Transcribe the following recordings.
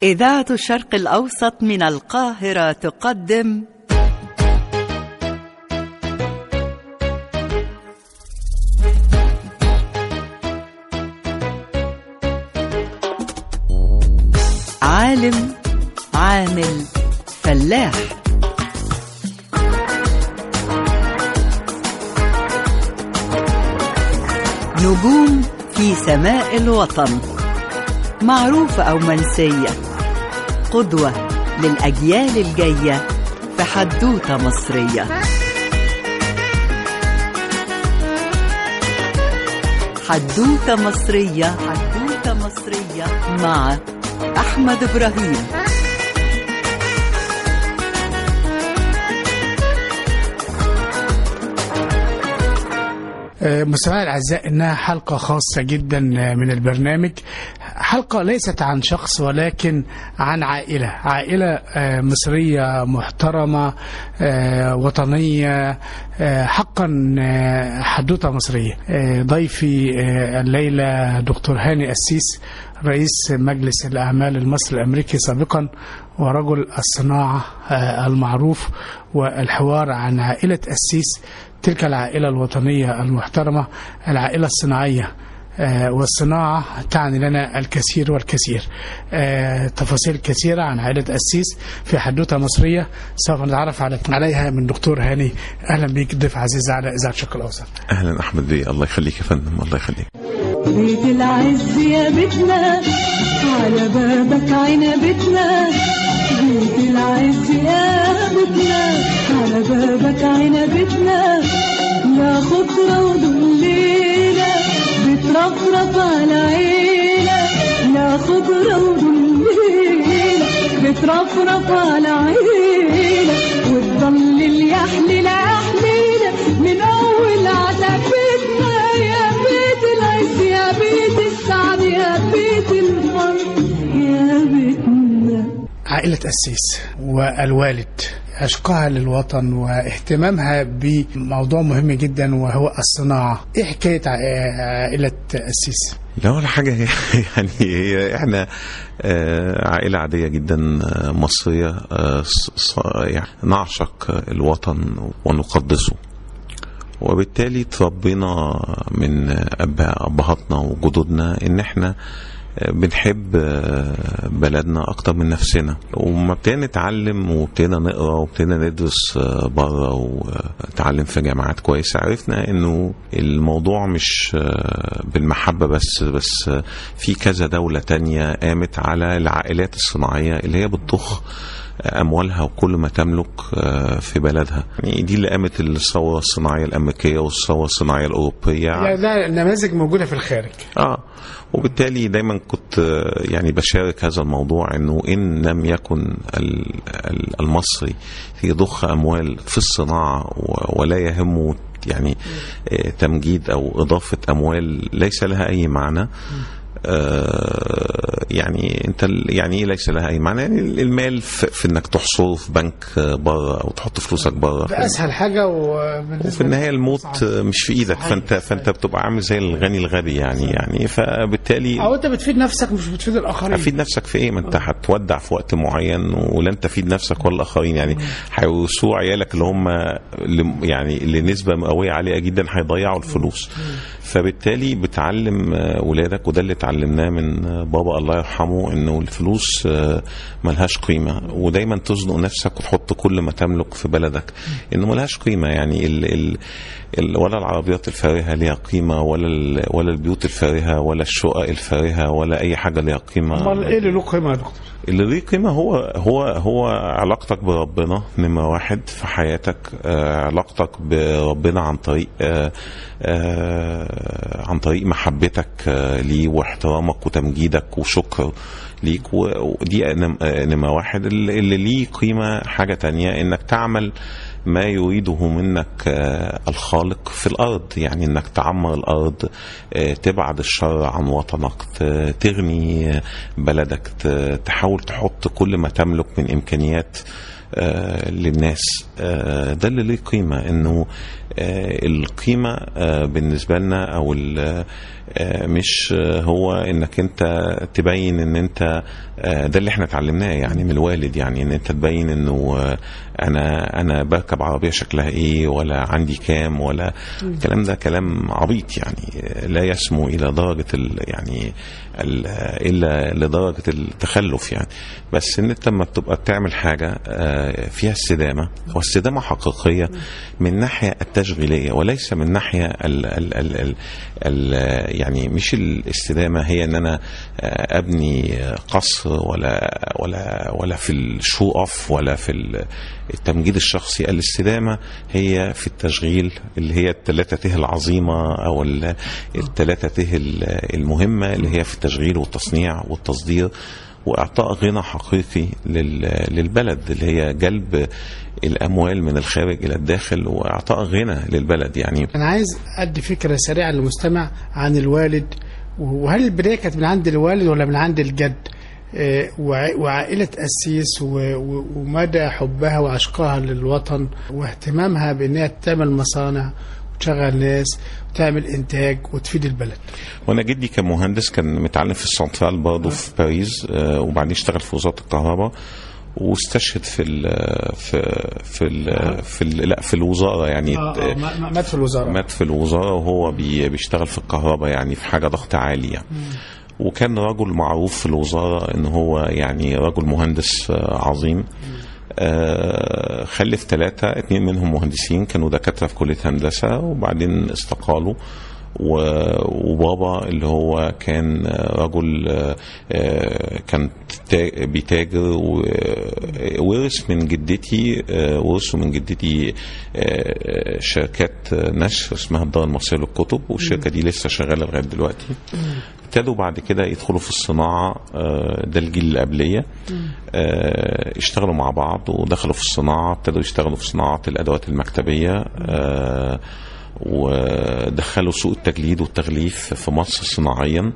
إذاعة الشرق الأوسط من القاهرة تقدم عالم عامل فلاح نجوم في سماء الوطن معروفة أو منسية قدوة للأجيال الجاية في حدوتة مصرية حدوتة مصرية حدوتة مصرية مع أحمد إبراهيم مستمعي الاعزاء انها حلقه خاصه جدا من البرنامج حلقه ليست عن شخص ولكن عن عائله عائله مصريه محترمه وطنيه حقا حدوته مصريه ضيفي الليله دكتور هاني السيس رئيس مجلس الأعمال المصري الأمريكي سابقا ورجل الصناعة المعروف والحوار عن عائلة السيس تلك العائلة الوطنية المحترمة العائلة الصناعية والصناعة تعني لنا الكثير والكثير تفاصيل كثيرة عن عائلة أسيس في حدوتة مصرية سوف نتعرف عليها من دكتور هاني أهلا بيك ضيف عزيز على إذاعة الشرق الأوسط أهلا أحمد بيه الله يخليك يا فندم الله يخليك بيت العز يا بيتنا على بابك عنبتنا بيت العز يا بيتنا على بابك عنبتنا يا خضرة ودليلة بترفرف على عينة يا خضرة ودليلة بترفرف على عينة وتضلل يحلل أحلينا من أول عتبتنا يا بيت العز يا بيت السعد يا بيت الفرد يا بيتنا عائلة أسيس والوالد عشقها للوطن واهتمامها بموضوع مهم جدا وهو الصناعة ايه حكاية عائلة أسيس لا ولا حاجة يعني هي احنا عائلة عادية جدا مصرية يعني نعشق الوطن ونقدسه وبالتالي تربينا من أبهاتنا وجدودنا إن احنا بنحب بلدنا اكتر من نفسنا وما ابتدينا نتعلم وابتدينا نقرا وابتدينا ندرس بره وتعلم في جامعات كويسه عرفنا انه الموضوع مش بالمحبه بس بس في كذا دوله تانية قامت على العائلات الصناعيه اللي هي بتضخ اموالها وكل ما تملك في بلدها يعني دي اللي قامت الثوره الصناعيه الامريكيه والثوره الصناعيه الاوروبيه يعني ده نماذج موجوده في الخارج اه وبالتالي دايما كنت يعني بشارك هذا الموضوع انه ان لم يكن المصري يضخ اموال في الصناعه ولا يهمه يعني تمجيد او اضافه اموال ليس لها اي معنى آه يعني انت يعني ايه ليس لها اي معنى يعني المال في, في انك تحصره في بنك بره او تحط فلوسك بره ده اسهل حاجه وفي النهايه الموت مش في ايدك فانت فانت بتبقى عامل زي الغني الغبي يعني يعني فبالتالي او انت بتفيد نفسك مش بتفيد الاخرين هتفيد نفسك في ايه ما انت هتودع في وقت معين ولن تفيد نفسك ولا الاخرين يعني هيورثوه عيالك اللي هم يعني لنسبه مئويه عاليه جدا هيضيعوا الفلوس فبالتالي بتعلم ولادك وده اللي اتعلمناه من بابا الله يرحمه انه الفلوس ملهاش قيمه ودايما تزنق نفسك وتحط كل ما تملك في بلدك انه ملهاش قيمه يعني ال ال ال ولا العربيات الفارهه ليها قيمه ولا ولا البيوت الفارهه ولا الشقق الفارهه ولا اي حاجه ليها قيمه امال ايه اللي له قيمه يا دكتور؟ اللي ليه قيمه هو هو هو علاقتك بربنا نمره واحد في حياتك آه علاقتك بربنا عن طريق آه آه عن طريق محبتك آه ليه واحترامك وتمجيدك وشكر ليك ودي نمره واحد اللي ليه قيمه حاجه تانية انك تعمل ما يريده منك الخالق في الارض يعني انك تعمر الارض تبعد الشر عن وطنك تغني بلدك تحاول تحط كل ما تملك من امكانيات آه، للناس آه، ده اللي ليه قيمة انه آه، القيمة آه، بالنسبة لنا او ال- آه، مش آه، هو انك انت تبين ان انت آه، ده اللي احنا اتعلمناه يعني من الوالد يعني ان انت تبين انه آه، انا انا بركب عربية شكلها ايه ولا عندي كام ولا الكلام ده كلام عبيط يعني آه، لا يسمو الى درجة ال يعني ال- الا لدرجة التخلف يعني بس ان انت لما بتبقى بتعمل حاجة آه، فيها استدامة واستدامة حقيقية من ناحية التشغيلية وليس من ناحية ال ال ال ال ال يعني مش الاستدامة هي ان انا آه، ابني قصر ولا ولا ولا في الشو اوف ولا في ال- التمجيد الشخصي الاستدامة هي في التشغيل اللي هي الثلاثة ته العظيمة او ال- الثلاثة ته ال- المهمة اللي هي في التشغيل والتصنيع والتصدير واعطاء غنى حقيقي لل- للبلد اللي هي جلب الاموال من الخارج الى الداخل واعطاء غنى للبلد يعني انا عايز ادي فكره سريعه للمستمع عن الوالد وهل البدايه كانت من عند الوالد ولا من عند الجد آه، وع- وعائله اسيس و- و- ومدى حبها وعشقها للوطن واهتمامها بانها تعمل مصانع وتشغل ناس وتعمل انتاج وتفيد البلد وانا جدي كان مهندس كان متعلم في السنترال برضه في باريس آه، وبعدين اشتغل في وزاره الكهرباء واستشهد في ال في في ال في ال لا في الوزاره يعني مات في الوزاره مات في الوزاره وهو بي- بيشتغل في الكهرباء يعني في حاجه ضغط عالي يعني وكان رجل معروف في الوزاره ان هو يعني رجل مهندس آه، عظيم آه، خلف ثلاثة اتنين منهم مهندسين كانوا دكاترة في كلية هندسة وبعدين استقالوا و- وبابا اللي هو كان آه، رجل آه، آه، كان تا- بيتاجر و- ورث من جدتي آه، ورثوا من جدتي آه، شركات نشر اسمها الدار المصرية للكتب والشركة دي لسه شغالة لغاية دلوقتي ابتدوا بعد كده يدخلوا في الصناعة آه، ده الجيل اللي قبلية آه، اشتغلوا مع بعض ودخلوا في الصناعة ابتدوا يشتغلوا في صناعة الأدوات المكتبية آه، ودخلوا سوق التجليد والتغليف في مصر صناعيا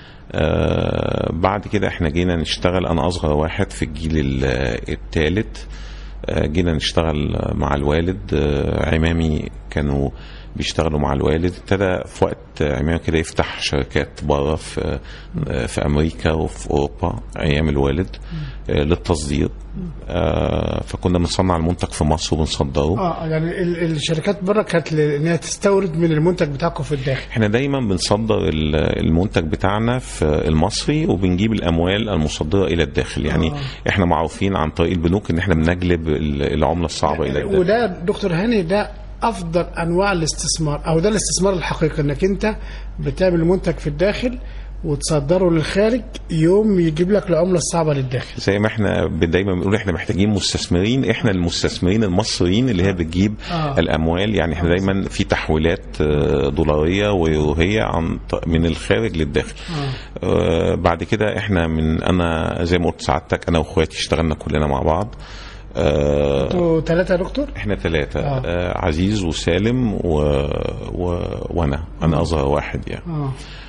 آه، بعد كده احنا جينا نشتغل انا اصغر واحد في الجيل الثالث جينا نشتغل مع الوالد آه، عمامي كانوا بيشتغلوا مع الوالد ابتدى في وقت عمامي كده يفتح شركات بره في آه، في امريكا وفي اوروبا ايام الوالد آه، للتصدير آه، فكنا بنصنع المنتج في مصر وبنصدره اه يعني ال- الشركات بره كانت ل- انها تستورد من المنتج بتاعكم في الداخل احنا دايما بنصدر ال- المنتج بتاعنا في المصري وبنجيب الاموال المصدره الى الداخل يعني آه. احنا معروفين عن طريق البنوك ان احنا بنجلب ال- العمله الصعبه الى الداخل وده دكتور هاني ده افضل انواع الاستثمار او ده الاستثمار الحقيقي انك انت بتعمل منتج في الداخل وتصدره للخارج يوم يجيب لك العمله الصعبه للداخل زي ما احنا ب- دايما بنقول احنا محتاجين مستثمرين احنا المستثمرين المصريين اللي هي بتجيب آه. الاموال يعني احنا دايما في تحويلات آه، دولاريه ويوروهيه عن ط- من الخارج للداخل آه، بعد كده احنا من انا زي ما قلت سعادتك انا واخواتي اشتغلنا كلنا مع بعض آه، انتوا ثلاثه يا دكتور احنا ثلاثة آه. آه. عزيز وسالم و... و... وانا انا اصغر واحد يعني اه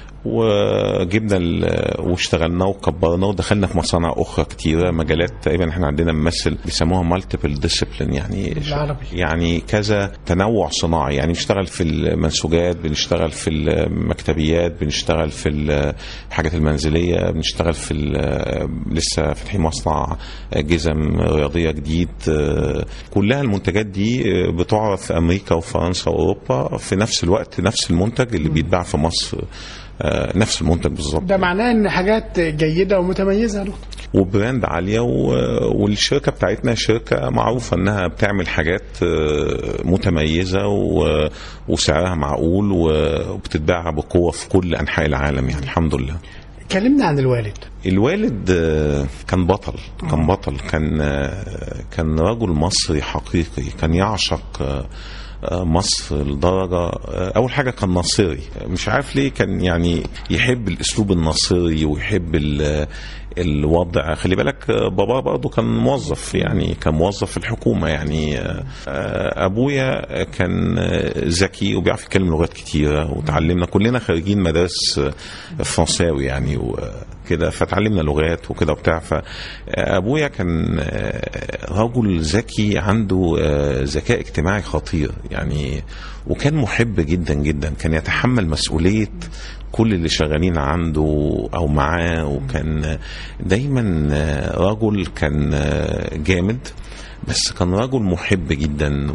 وجبنا ال... واشتغلنا وكبرنا ودخلنا في مصانع اخرى كتيره مجالات تقريبا احنا عندنا ممثل بيسموها مالتيبل ديسيبلين يعني بالعربي. يعني كذا تنوع صناعي يعني نشتغل في المنسوجات بنشتغل في المكتبيات بنشتغل في الحاجات المنزليه بنشتغل في ال- لسه فاتحين مصنع جزم رياضيه جديد كلها المنتجات دي بتعرض في امريكا وفرنسا واوروبا في نفس الوقت نفس المنتج اللي بيتباع في مصر آه، نفس المنتج بالظبط ده معناه ان حاجات جيده ومتميزه يا دكتور وبراند عاليه و- والشركه بتاعتنا شركه معروفه انها بتعمل حاجات آه، متميزه و- وسعرها معقول وبتتباع بقوه في كل انحاء العالم يعني الحمد لله كلمنا عن الوالد الوالد آه، كان بطل كان بطل كان آه، كان رجل مصري حقيقي كان يعشق آه، آه، مصر لدرجة آه، أول حاجة كان ناصري مش عارف ليه كان يعني يحب الأسلوب الناصري ويحب ال- الوضع خلي بالك آه، بابا برضه كان موظف يعني كان موظف في الحكومه يعني آه، آه، ابويا كان آه، ذكي وبيعرف يتكلم لغات كتيره وتعلمنا كلنا خارجين مدارس آه، فرنساوي يعني وكده فتعلمنا لغات وكده وبتاع فابويا كان آه، رجل ذكي عنده آه، ذكاء اجتماعي خطير يعني وكان محب جدا جدا كان يتحمل مسؤوليه كل اللي شغالين عنده او معاه وكان دايما رجل كان جامد بس كان رجل محب جدا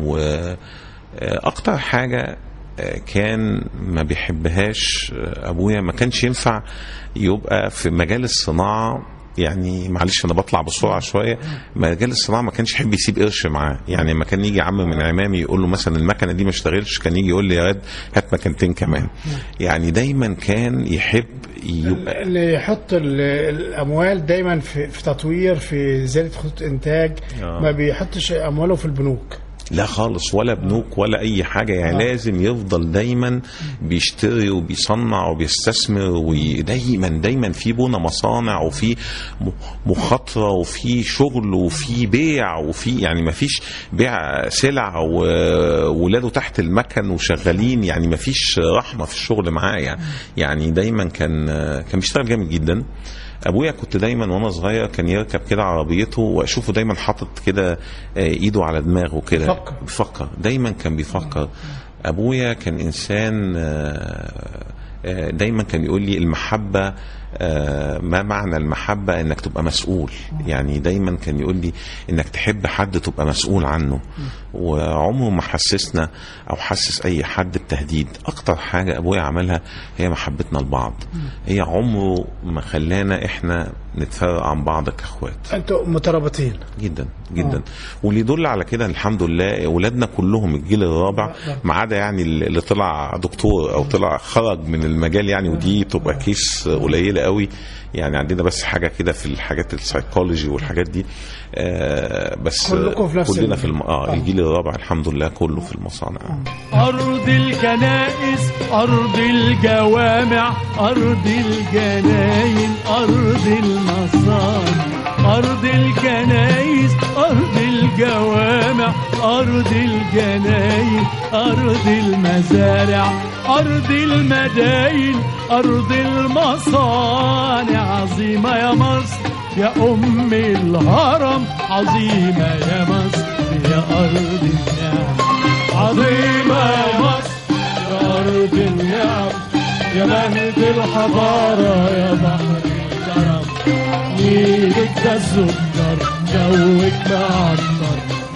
واكتر حاجه كان ما بيحبهاش ابويا ما كانش ينفع يبقى في مجال الصناعه يعني معلش انا بطلع بسرعه شويه مجال الصناعه ما كانش يحب يسيب قرش معاه يعني ما كان يجي عم من عمامي يقول له مثلا المكنه دي ما اشتغلش كان يجي يقول لي يا راد هات مكنتين كمان يعني دايما كان يحب يبقى اللي يحط ال- الاموال دايما في, في تطوير في زياده خطوط انتاج آه. ما بيحطش امواله في البنوك لا خالص ولا بنوك ولا اي حاجه يعني آه. لازم يفضل دايما بيشتري وبيصنع وبيستثمر ودايما دايما في بنى مصانع وفي م- مخاطره وفي شغل وفي بيع وفي يعني ما فيش بيع سلع وولاده تحت المكن وشغالين يعني ما فيش رحمه في الشغل معاه يعني يعني دايما كان كان بيشتغل جامد جدا ابويا كنت دايما وانا صغير كان يركب كده عربيته واشوفه دايما حاطط كده آه، ايده على دماغه كده بيفكر. بيفكر دايما كان بيفكر ابويا كان انسان آه، آه، دايما كان يقول لي المحبه آه، ما معنى المحبه انك تبقى مسؤول يعني دايما كان يقول لي انك تحب حد تبقى مسؤول عنه وعمره ما حسسنا او حسس اي حد بتهديد اكتر حاجه ابويا عملها هي محبتنا لبعض هي عمره ما خلانا احنا نتفرق عن بعض كاخوات انتوا مترابطين جدا جدا واللي يدل على كده الحمد لله اولادنا كلهم الجيل الرابع ما عدا يعني اللي طلع دكتور او طلع خرج من المجال يعني ودي تبقى كيس قليله قوي يعني عندنا بس حاجه كده في الحاجات السايكولوجي والحاجات دي آه بس كلكم في نفس كلنا ال- في الم... آه آه. الجيل الرابع الحمد لله كله في المصانع أرض الكنائس أرض الجوامع أرض الجناين أرض المصانع أرض الكنائس أرض الجوامع أرض الجناين أرض المزارع أرض المداين أرض المصانع عظيمة يا مصر يا أم الهرم عظيمة يا مصر يا أرض النعم عظيمة يا مصر يا أرض النعم يا مهد الحضارة يا بحر الكرم نيلك ده السكر جوك معطر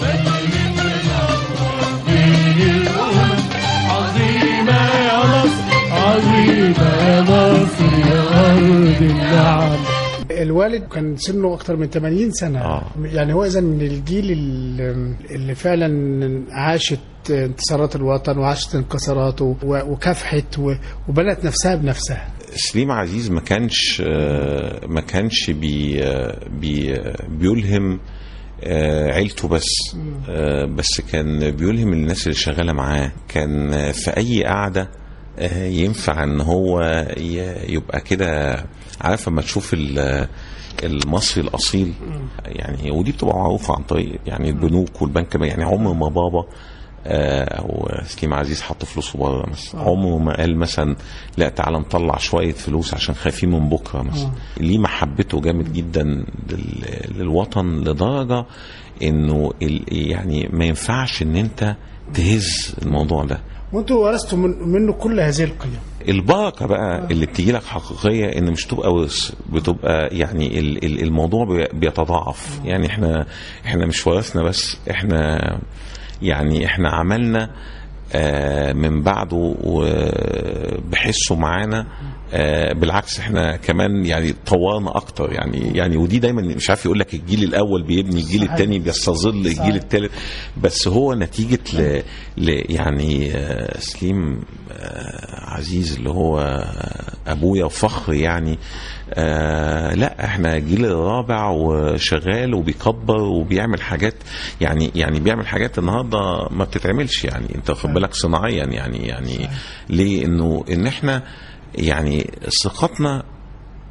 عظيمة يا مصر عظيمة يا مصر يا أرض النعم الوالد كان سنه اكتر من 80 سنه آه. يعني هو اذا من الجيل اللي اللي فعلا عاشت انتصارات الوطن وعاشت انكساراته و- وكافحت و- وبنت نفسها بنفسها سليم عزيز ما كانش آه، ما كانش بي آه، بي آه، بيلهم آه، عيلته بس آه، بس كان بيلهم الناس اللي شغاله معاه كان آه، في اي قعده آه، ينفع ان هو ي- يبقى كده عارف لما تشوف ال- المصري الاصيل يعني ودي بتبقى معروفه عن طريق يعني البنوك والبنك يعني عمر ما بابا آه، او سليم عزيز حط فلوسه بره مثلا عمره ما قال مثلا لا تعالى نطلع شويه فلوس عشان خايفين من بكره مثلا ليه محبته جامد جدا لل- للوطن لدرجه انه ال- يعني ما ينفعش ان انت تهز الموضوع ده وانتوا ورثتوا من منه كل هذه القيم البركه بقى اللي بتيجي لك حقيقيه ان مش تبقى ورث بتبقى يعني ال- ال- الموضوع بي- بيتضاعف يعني احنا احنا مش ورثنا بس احنا يعني احنا عملنا آه، من بعده وبحسه معانا آه، بالعكس احنا كمان يعني طورنا اكتر يعني يعني ودي دايما مش عارف يقول لك الجيل الاول بيبني الجيل صحيح. الثاني بيستظل الجيل صحيح. الثالث بس هو نتيجه ل, ل يعني آه، سليم آه، عزيز اللي هو آه، ابويا وفخر يعني آه لا احنا الجيل الرابع وشغال وبيكبر وبيعمل حاجات يعني يعني بيعمل حاجات النهارده ما بتتعملش يعني انت واخد بالك صناعيا يعني يعني ليه انه ان احنا يعني ثقتنا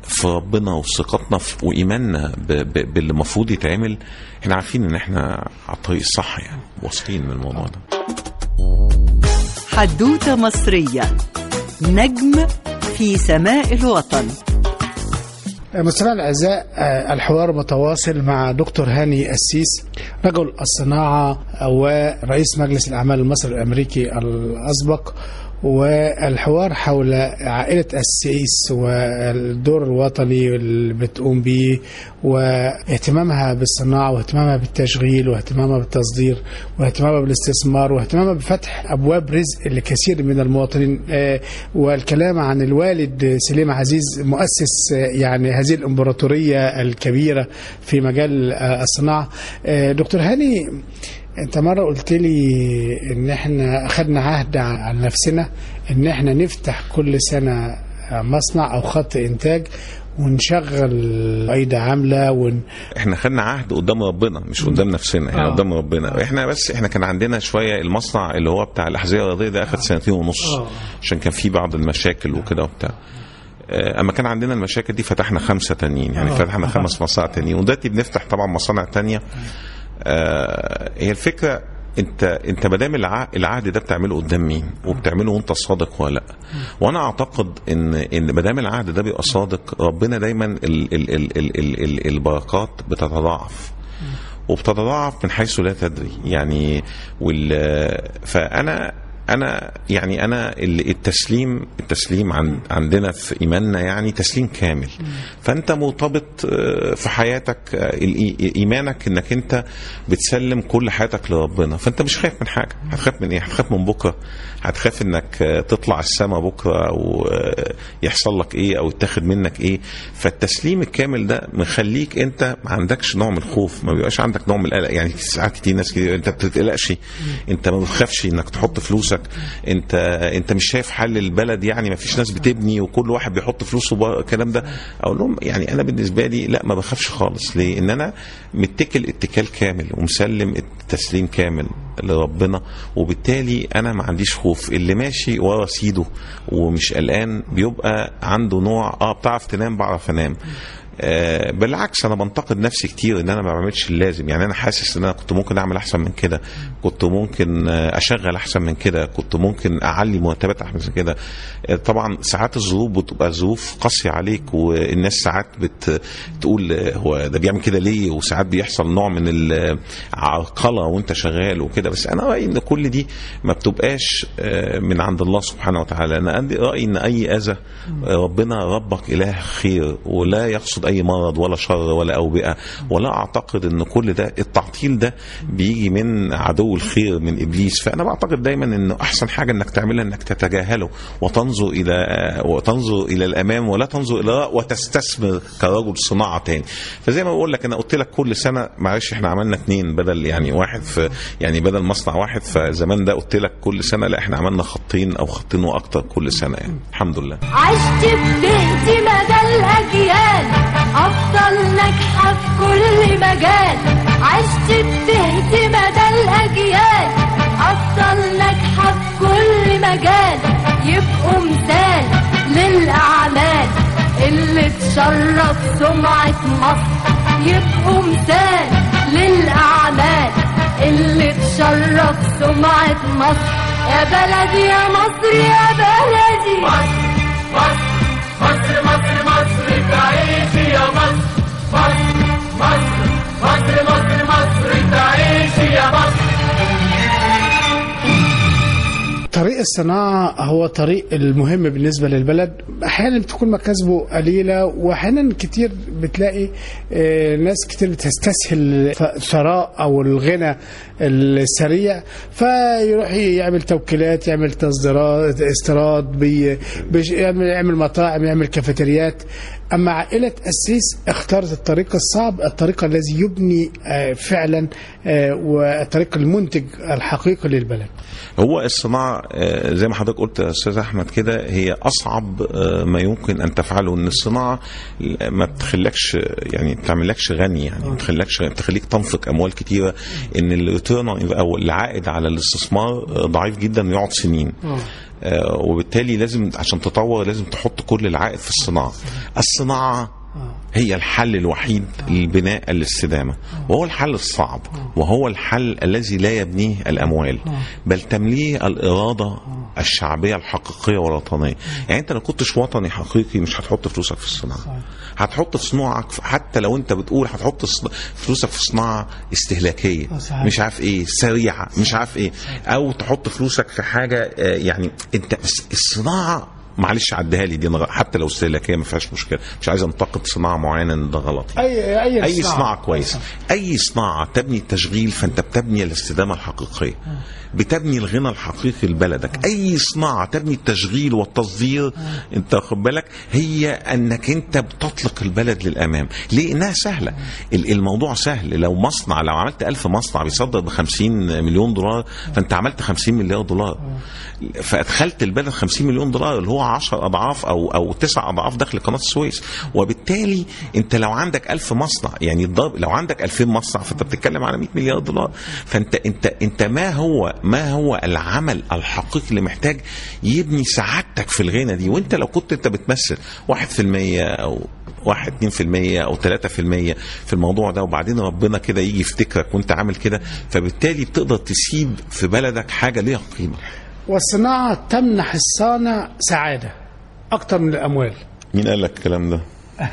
في ربنا وثقتنا في- وايماننا ب- ب- باللي المفروض يتعمل احنا عارفين ان احنا على الطريق الصح يعني واثقين من الموضوع ده حدوتة مصرية نجم في سماء الوطن مستمعينا الاعزاء آه، الحوار متواصل مع دكتور هاني السيس رجل الصناعه ورئيس مجلس الاعمال المصري الامريكي الاسبق والحوار حول عائلة السيس والدور الوطني اللي بتقوم به واهتمامها بالصناعة واهتمامها بالتشغيل واهتمامها بالتصدير واهتمامها بالاستثمار واهتمامها بفتح أبواب رزق لكثير من المواطنين آه، والكلام عن الوالد سليم عزيز مؤسس آه، يعني هذه الإمبراطورية الكبيرة في مجال آه، الصناعة آه، دكتور هاني انت مره قلت لي ان احنا اخذنا عهد على نفسنا ان احنا نفتح كل سنه مصنع او خط انتاج ونشغل ايدي عامله ون... احنا خدنا عهد قدام ربنا مش قدام نفسنا يعني آه. قدام ربنا احنا بس احنا كان عندنا شويه المصنع اللي هو بتاع الاحذيه الرياضيه ده اخد سنتين ونص آه. عشان كان في بعض المشاكل وكده وبتاع آه، اما كان عندنا المشاكل دي فتحنا خمسه تانيين يعني آه. فتحنا خمس مصانع تانيين ودلوقتي بنفتح طبعا مصانع تانيه آه، هي الفكره انت انت ما دام الع- العهد ده بتعمله قدام مين وبتعمله وانت صادق ولا لا وانا اعتقد ان ان ما دام العهد ده بيبقى صادق ربنا دايما ال ال ال ال ال ال البركات بتتضاعف وبتتضاعف من حيث لا تدري يعني وال فانا انا يعني انا ال- التسليم التسليم عن عندنا في ايماننا يعني تسليم كامل فانت مرتبط آه، في حياتك آه، الإي- ايمانك انك انت بتسلم كل حياتك لربنا فانت مش خايف من حاجه هتخاف من ايه هتخاف من بكره هتخاف انك آه، تطلع السما بكره او آه، يحصل لك ايه او يتاخد منك ايه فالتسليم الكامل ده مخليك انت ما عندكش نوع من الخوف ما بيبقاش عندك نوع من القلق يعني ساعات كتير ناس كتير انت ما بتتقلقش انت ما بتخافش انك تحط فلوسك انت انت مش شايف حل البلد يعني ما فيش ناس بتبني وكل واحد بيحط فلوسه بره الكلام ده اقول لهم يعني انا بالنسبه لي لا ما بخافش خالص ليه ان انا متكل اتكال كامل ومسلم التسليم كامل لربنا وبالتالي انا ما عنديش خوف اللي ماشي ورا سيده ومش قلقان بيبقى عنده نوع اه بتعرف تنام بعرف انام آه بالعكس انا بنتقد نفسي كتير ان انا ما بعملش اللازم يعني انا حاسس ان انا كنت ممكن اعمل احسن من كده كنت ممكن آه اشغل احسن من كده كنت ممكن اعلي مرتبات احسن من كده آه طبعا ساعات الظروف بتبقى ظروف قاسيه عليك والناس ساعات بتقول آه هو ده بيعمل كده ليه وساعات بيحصل نوع من العرقله وانت شغال وكده بس انا رايي ان كل دي ما بتبقاش آه من عند الله سبحانه وتعالى انا عندي رايي ان اي اذى آه ربنا ربك اله خير ولا يقصد اي مرض ولا شر ولا اوبئه ولا اعتقد ان كل ده التعطيل ده بيجي من عدو الخير من ابليس فانا بعتقد دايما انه احسن حاجه انك تعملها انك تتجاهله وتنظر الى وتنظر الى الامام ولا تنظر الى الوراء وتستثمر كرجل صناعه تاني فزي ما بقول لك انا قلت لك كل سنه معلش احنا عملنا اثنين بدل يعني واحد في يعني بدل مصنع واحد فزمان ده قلت لك كل سنه لا احنا عملنا خطين او خطين واكتر كل سنه يعني الحمد لله عشت بتهدي مدى الأجيال أفضل ناجحة في كل مجال عشت بتهدي مدى الأجيال أفضل ناجحة في كل مجال يبقوا مثال للأعمال اللي تشرف سمعة مصر يبقوا مثال للأعمال اللي تشرف سمعة مصر يا بلدي يا مصر يا بلدي مصر مصر مصر مصر تعيشي يا مصر مصر مصر مصر مصر مصر تعيشي يا مصر طريق الصناعة هو طريق المهم بالنسبة للبلد أحيانا بتكون مكاسبه قليلة وأحيانا كتير بتلاقي آه، ناس كتير بتستسهل الثراء أو الغنى السريع فيروح يعمل توكيلات يعمل تصديرات استيراد بي بيش- يعمل يعمل مطاعم يعمل كافيتريات أما عائلة السيس اختارت الطريق الصعب الطريق الذي يبني آه، فعلا آه، والطريق المنتج الحقيقي للبلد هو الصناعة آه، زي ما حضرتك قلت يا أستاذ أحمد كده هي أصعب آه، ما يمكن أن تفعله إن الصناعة ما بتخلكش يعني بتعملكش غني يعني ما بتخلكش بتخليك تنفق أموال كتيرة إن الريتيرن أو العائد على الاستثمار آه، ضعيف جدا ويقعد سنين آه، وبالتالي لازم عشان تطور لازم تحط كل العائد في الصناعه الصناعه هي الحل الوحيد لبناء الاستدامة وهو الحل الصعب وهو الحل الذي لا يبنيه الأموال بل تمليه الإرادة الشعبية الحقيقية والوطنية يعني أنت لو كنتش وطني حقيقي مش هتحط فلوسك في الصناعة هتحط في صناعك حتى لو أنت بتقول هتحط ص- فلوسك في صناعة استهلاكية آه، صحيح. مش عارف ايه سريعة مش عارف ايه أو تحط فلوسك في حاجة آه، يعني أنت الصناعة معلش عديها لي دي أنا غ- حتى لو استهلاكيه ما فيهاش مشكله مش عايز انتقد صناعه معينه ان ده غلط اي اي اي صناعه كويسه اي صناعه تبني التشغيل فانت بتبني الاستدامه الحقيقيه بتبني الغنى الحقيقي لبلدك اي صناعه تبني التشغيل والتصدير انت واخد بالك هي انك انت بتطلق البلد للامام ليه انها سهله ال- الموضوع سهل لو مصنع لو عملت ألف مصنع بيصدر ب 50 مليون دولار فانت عملت 50 مليار دولار فادخلت البلد 50 مليون دولار اللي هو 10 اضعاف او او 9 اضعاف دخل قناه السويس وبالتالي انت لو عندك 1000 مصنع يعني الضرب لو عندك 2000 مصنع فانت بتتكلم على 100 مليار دولار فانت انت انت ما هو ما هو العمل الحقيقي اللي محتاج يبني سعادتك في الغنى دي وانت لو كنت انت بتمثل 1% او واحد 2% او 3% في الموضوع ده وبعدين ربنا كده يجي يفتكرك وانت عامل كده فبالتالي بتقدر تسيب في بلدك حاجه ليها قيمه والصناعه تمنح الصانع سعاده اكتر من الاموال مين قال لك الكلام ده؟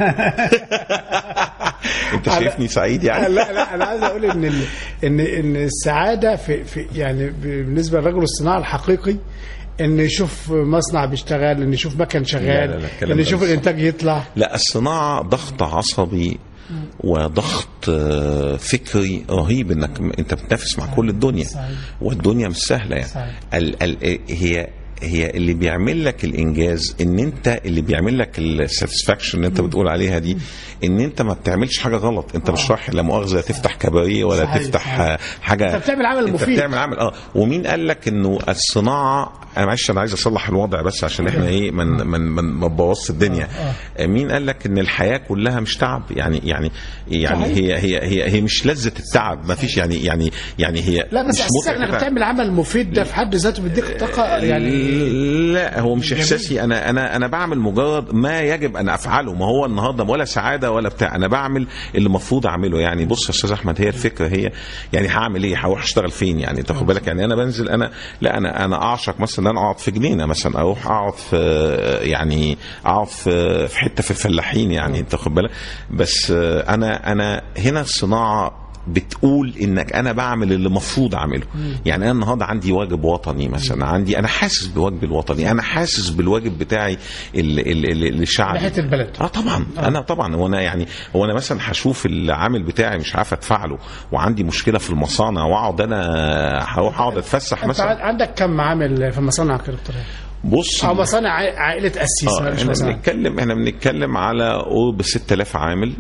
انت شايفني سعيد يعني؟ لا لا انا عايز اقول ان ال- ان ان السعاده في, في يعني بالنسبه لرجل الصناعه الحقيقي ان يشوف مصنع بيشتغل ان يشوف مكان لا، شغال لا، لا، الكلام ان ده يشوف مش صح. الانتاج يطلع لا الصناعه ضغط عصبي وضغط آه، فكري رهيب انك م- انت بتنافس مع كل الدنيا صحيح. والدنيا مش سهله يعني صحيح. ال ال هي هي اللي بيعمل لك الانجاز ان انت اللي بيعمل لك الساتسفاكشن اللي انت بتقول عليها دي ان انت ما بتعملش حاجه غلط انت مش رايح لا مؤاخذه تفتح كباريه ولا صحيح، تفتح صحيح. آه، حاجه انت بتعمل عمل انت مفيد. بتعمل عمل اه ومين قال لك انه الصناعه انا معلش انا عايز اصلح الوضع بس عشان احنا ايه من من من ما نبوظش الدنيا آه. مين قال لك ان الحياه كلها مش تعب يعني يعني يعني صحيح. هي هي هي هي مش لذه التعب ما فيش يعني يعني يعني هي لا بس مش اساسا متعة انك بتعمل عمل مفيد ده في حد ذاته بيديك طاقه يعني لا هو مش احساسي انا انا انا بعمل مجرد ما يجب ان افعله ما هو النهارده ولا سعاده ولا بتاع انا بعمل اللي المفروض اعمله يعني بص يا استاذ احمد هي الفكره هي يعني هعمل ايه هروح اشتغل فين يعني تاخد بالك يعني انا بنزل انا لا انا انا اعشق مثلا ان انا اقعد في جنينه مثلا اروح اقعد في يعني اقعد في في حته في الفلاحين يعني انت واخد بالك بس انا انا هنا الصناعه بتقول انك انا بعمل اللي المفروض اعمله يعني انا النهارده عندي واجب وطني مثلا عندي انا حاسس بواجبي الوطني انا حاسس بالواجب بتاعي اللي اللي اللي الشعبي ناحيه البلد اه طبعا انا طبعا وانا يعني هو انا مثلا هشوف العامل بتاعي مش عارف ادفع له وعندي مشكله في المصانع واقعد انا هروح اقعد اتفسح انت مثلا عندك كم عامل في مصانعك يا دكتور بص او مصانع عائ- عائله اسيس اه مش احنا مصانع بنتكلم احنا بنتكلم على قرب 6000 عامل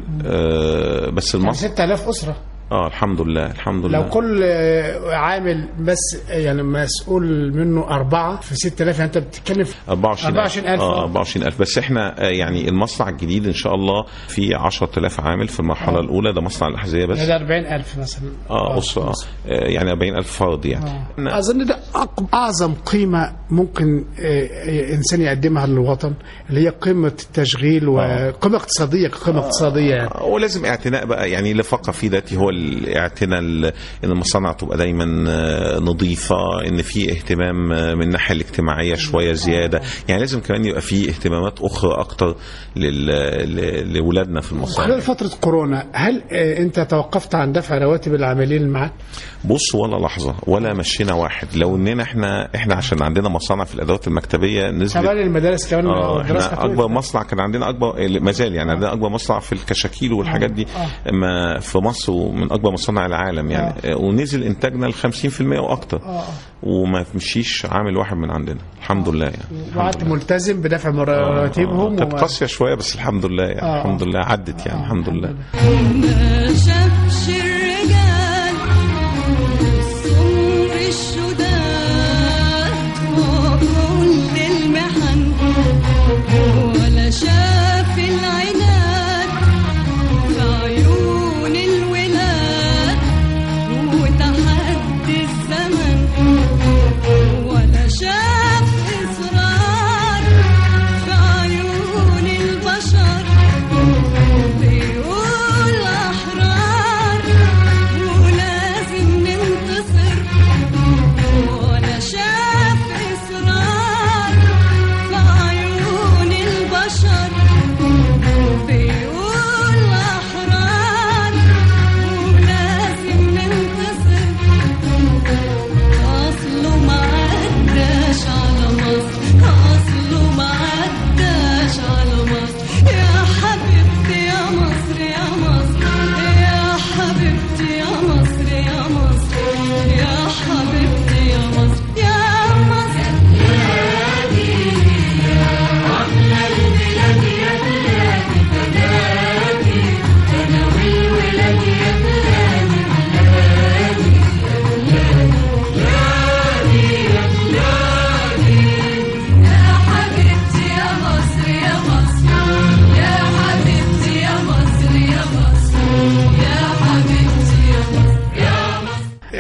آه بس يعني المصنع 6000 اسره اه الحمد لله الحمد لله لو كل آه، عامل بس يعني مسؤول منه أربعة في 6000 يعني أنت بتتكلم في 24 24000 اه 24000 بس احنا آه، يعني المصنع الجديد ان شاء الله في 10000 عامل في المرحله آه. الاولى ده مصنع الاحذيه بس هذا 40000 مثلا اه اسره آه. آه، يعني 40000 فرد يعني إحنا- أظن ده أق- أعظم قيمة ممكن آه، آه، إنسان يقدمها للوطن اللي هي قيمة التشغيل وقيمة اقتصادية كقيمة اقتصادية يعني ولازم اعتناء بقى يعني اللي فقط في ذاتي هو الاعتناء ال- ان المصانع تبقى دايما آه، نظيفه ان في اهتمام آه، من الناحيه الاجتماعيه شويه زياده يعني لازم كمان يبقى في اهتمامات اخرى اكتر لل- ل- لاولادنا في المصانع خلال فترة كورونا هل آه، أنت توقفت عن دفع رواتب العاملين اللي معاك؟ بص ولا لحظه ولا مشينا واحد لو اننا احنا احنا عشان عندنا مصانع في الادوات المكتبيه نزلت كمان المدارس كمان اه الدراسة احنا كانت اكبر وقفت. مصنع كان عندنا اكبر ما زال يعني عندنا اكبر مصنع في الكشاكيل والحاجات دي ما في مصر ومن اكبر مصانع العالم يعني آه. ونزل انتاجنا ل 50% واكتر آه. وما مشيش عامل واحد من عندنا الحمد لله يعني الحمد وقعدت لله. ملتزم بدفع مر- آه، رواتبهم كانت وما- قاسيه شويه بس الحمد لله يعني آه. الحمد لله عدت يعني الحمد لله ما شافش الرجال السمر الشداد وكل المحن ولا شاف العناد في عيون الولاد وتحدي الزمن ولا شاف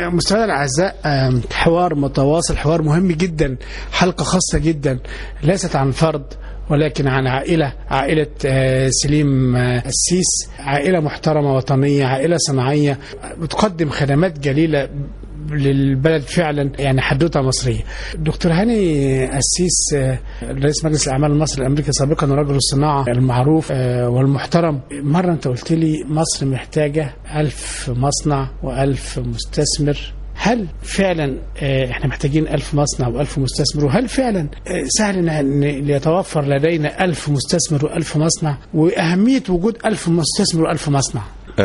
مستمعينا الاعزاء آم، حوار متواصل حوار مهم جدا حلقه خاصه جدا ليست عن فرد ولكن عن عائله عائله آه، سليم آه، السيس عائله محترمه وطنيه عائله صناعيه بتقدم خدمات جليله للبلد فعلا يعني حدوته مصريه. دكتور هاني السيس آه، رئيس مجلس الاعمال المصري الامريكي سابقا ورجل الصناعه المعروف آه، والمحترم مره انت قلت لي مصر محتاجه ألف مصنع وألف مستثمر هل فعلا آه، احنا محتاجين ألف مصنع وألف مستثمر وهل فعلا آه، سهل ان إن يتوفر لدينا ألف مستثمر وألف مصنع وأهمية وجود ألف مستثمر وألف مصنع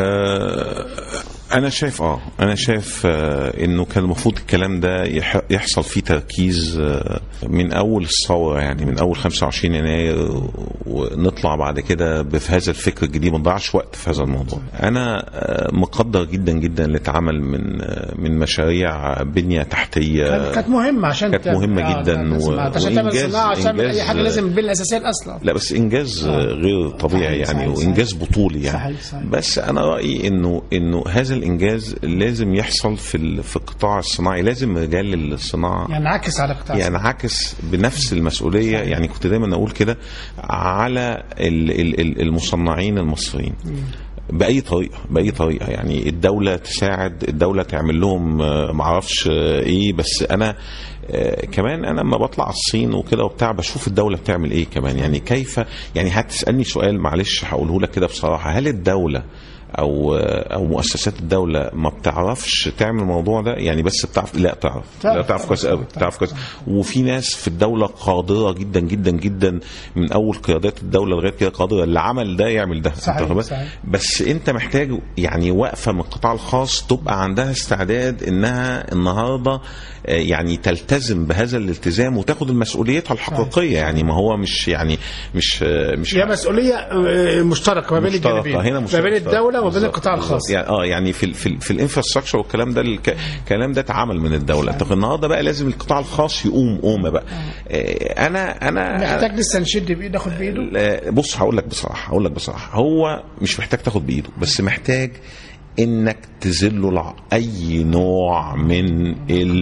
آه، انا شايف اه انا شايف آه انه كان المفروض الكلام ده يح- يحصل فيه تركيز آه من اول الثوره يعني من اول 25 يناير ونطلع بعد كده بهذا الفكر الجديد ما نضيعش وقت في هذا الموضوع انا آه مقدر جدا جدا اللي اتعمل من آه من مشاريع بنيه تحتيه كانت كانت مهمة عشان كانت تعمل- مهمة آه، جدا كانت و- صناعة. عشان تعمل وإنجاز- صناعة عشان تعمل أي إنجاز- حاجة لازم البنية الأساسية الأصلا لا بس انجاز آه. غير طبيعي صحيح، يعني صحيح، وانجاز بطولي يعني صحيح، صحيح. بس انا رايي انه انه هذا الانجاز لازم يحصل في ال- في القطاع الصناعي لازم رجال الصناعه يعني عكس على قطاع ينعكس بنفس المسؤوليه يعني كنت دايما اقول كده على ال- ال- ال- المصنعين المصريين باي طريقه باي طريقه يعني الدوله تساعد الدوله تعمل لهم آه، معرفش آه، ايه بس انا آه، كمان انا لما بطلع الصين وكده وبتاع بشوف الدوله بتعمل ايه كمان يعني كيف يعني هتسالني سؤال معلش هقوله لك كده بصراحه هل الدوله او او مؤسسات الدوله ما بتعرفش تعمل الموضوع ده يعني بس بتعرف لا تعرف لا تعرف. تعرف كويس قوي تعرف كويس وفي ناس في الدوله قادره جدا جدا جدا من اول قيادات الدوله لغايه كده قادره اللي عمل ده يعمل ده صحيح، أنت واخد بالك؟ صحيح. بس انت محتاج يعني وقفه من القطاع الخاص تبقى عندها استعداد انها النهارده آه، يعني تلتزم بهذا الالتزام وتاخد مسؤوليتها الحقيقيه يعني ما هو مش يعني مش آه، مش هي مسؤولية آه، مشتركة ما بين مشتركة الجانبين هنا ما مشتركة بين الدولة وما بين بالظبط، القطاع بالظبط. الخاص يعني اه يعني في ال في ال في الانفراستراكشر والكلام ده الك- الكلام ده اتعمل من الدوله طب النهارده بقى لازم القطاع الخاص يقوم قومه بقى آه، انا انا محتاج لسه نشد بإيد ناخد بإيده لا، بص هقول لك بصراحه هقول لك بصراحه هو مش محتاج تاخد بايده بس محتاج انك تذله لع- اي نوع من ال ال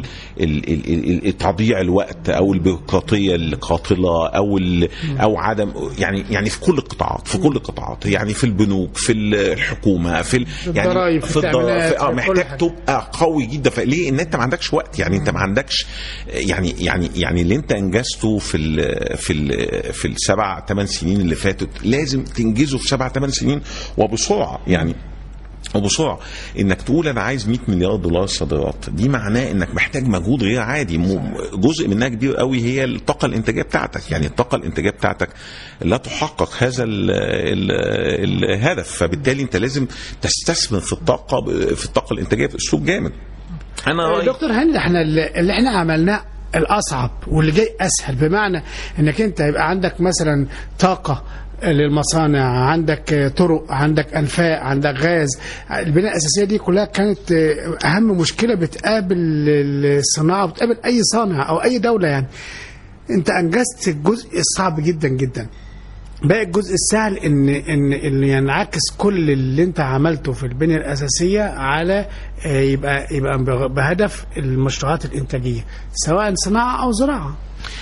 ال ال تضييع الوقت او البيروقراطيه القاتله او ال او عدم يعني يعني في كل القطاعات في كل القطاعات يعني في البنوك في الحكومه في ال- يعني الضرايب، في في الضرايب التأمينات، في- اه في كل محتاج حاجة. تبقى قوي جدا ليه ان انت ما عندكش وقت يعني انت ما عندكش يعني يعني يعني اللي انت انجزته في ال في ال في السبع ثمان سنين اللي فاتت لازم تنجزه في سبع ثمان سنين وبسرعه يعني وبسرعه انك تقول انا عايز 100 مليار دولار صادرات دي معناه انك محتاج مجهود غير عادي م- جزء منها كبير قوي هي الطاقه الانتاجيه بتاعتك يعني الطاقه الانتاجيه بتاعتك لا تحقق هذا ال ال الهدف فبالتالي انت لازم تستثمر في الطاقه في الطاقه الانتاجيه باسلوب جامد انا رايي دكتور هاني احنا اللي اللي احنا عملناه الاصعب واللي جاي اسهل بمعنى انك انت يبقى عندك مثلا طاقه للمصانع عندك طرق عندك انفاق عندك غاز البنيه الاساسيه دي كلها كانت اهم مشكله بتقابل الصناعه وبتقابل اي صانع او اي دوله يعني انت انجزت الجزء الصعب جدا جدا باقي الجزء السهل ان ان اللي ينعكس كل اللي انت عملته في البنيه الاساسيه على آه، يبقى يبقى بهدف المشروعات الانتاجيه سواء صناعه او زراعه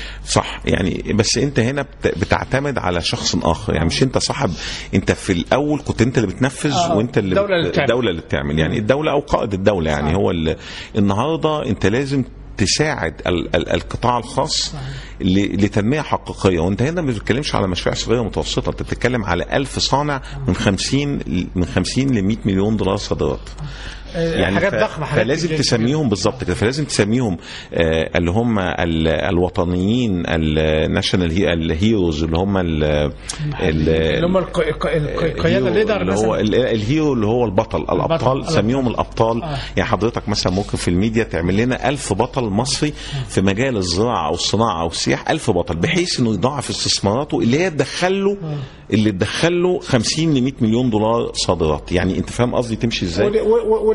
صح يعني بس انت هنا بت- بتعتمد على شخص اخر يعني مش انت صاحب انت في الاول كنت انت اللي بتنفذ آه، وانت اللي الدولة اللي بت- بتعمل. الدوله اللي بتعمل يعني الدوله او قائد الدوله يعني صح. هو اللي النهارده انت لازم تساعد ال- ال- القطاع الخاص ل- لتنميه حقيقيه وانت هنا ما بتتكلمش على مشاريع صغيره ومتوسطه انت بتتكلم على ألف صانع من 50 ل- من 50 ل 100 مليون دولار صادرات يعني حاجات ف- ضخمه حاجات فلازم كبيرة. تسميهم بالظبط كده فلازم تسميهم آه اللي هم ال- الوطنيين الناشونال الهيروز اللي هم ال- ال- اللي هم الق- الق- الق- القياده الهيرو الليدر اللي هو مثلا ال- الهيرو اللي هو البطل الابطال البطل. سميهم الابطال آه. يعني حضرتك مثلا ممكن في الميديا تعمل لنا ألف بطل مصري في مجال الزراعه او الصناعه او السياحه ألف بطل بحيث انه يضاعف استثماراته اللي هي تدخل له اللي تدخل له 50 ل 100 مليون دولار صادرات يعني انت فاهم قصدي تمشي ازاي؟ وده- و- و- وده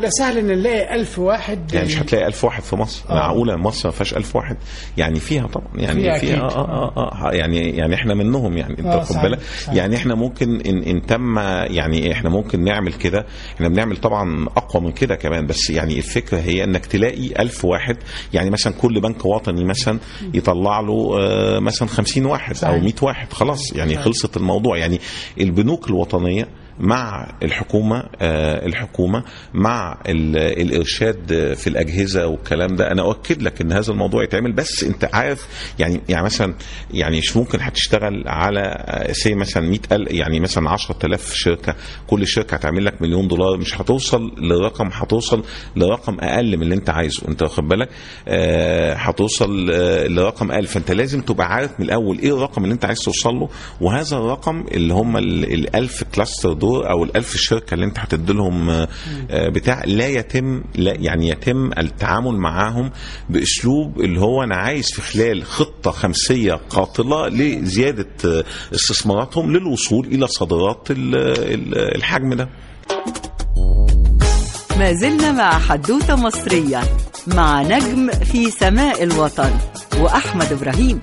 يبقى سهل ان نلاقي ألف واحد يعني مش هتلاقي ألف واحد في مصر آه. معقولة مصر ما فيهاش ألف واحد يعني فيها طبعا يعني فيها فيها, أكيد. آه آه آه آه يعني يعني احنا منهم يعني انت آه، واخد صحيح، بالك صحيح. يعني احنا ممكن ان ان تم يعني احنا ممكن نعمل كده احنا بنعمل طبعا اقوى من كده كمان بس يعني الفكره هي انك تلاقي ألف واحد يعني مثلا كل بنك وطني مثلا يطلع له آه، مثلا 50 واحد او صحيح. 100 واحد خلاص يعني خلصت الموضوع يعني البنوك الوطنيه مع الحكومه آه، الحكومه مع ال- الارشاد آه، في الاجهزه والكلام ده انا اؤكد لك ان هذا الموضوع يتعمل بس انت عارف يعني يعني مثلا يعني مش ممكن هتشتغل على سي مثلا 100 يعني مثلا 10000 شركه كل شركه هتعمل لك مليون دولار مش هتوصل لرقم هتوصل لرقم اقل من اللي انت عايزه انت واخد بالك آه، هتوصل آه، لرقم اقل فانت لازم تبقى عارف من الاول ايه الرقم اللي انت عايز توصل له وهذا الرقم اللي هم ال 1000 كلاستر دول او ال 1000 شركه اللي انت هتدي لهم آه، آه، بتاع لا يتم لا يعني يتم التعامل معاهم باسلوب اللي هو انا عايز في خلال خطه خمسيه قاتله لزياده آه، استثماراتهم للوصول الى صادرات ال- ال- الحجم ده ما زلنا مع حدوتة مصرية مع نجم في سماء الوطن وأحمد إبراهيم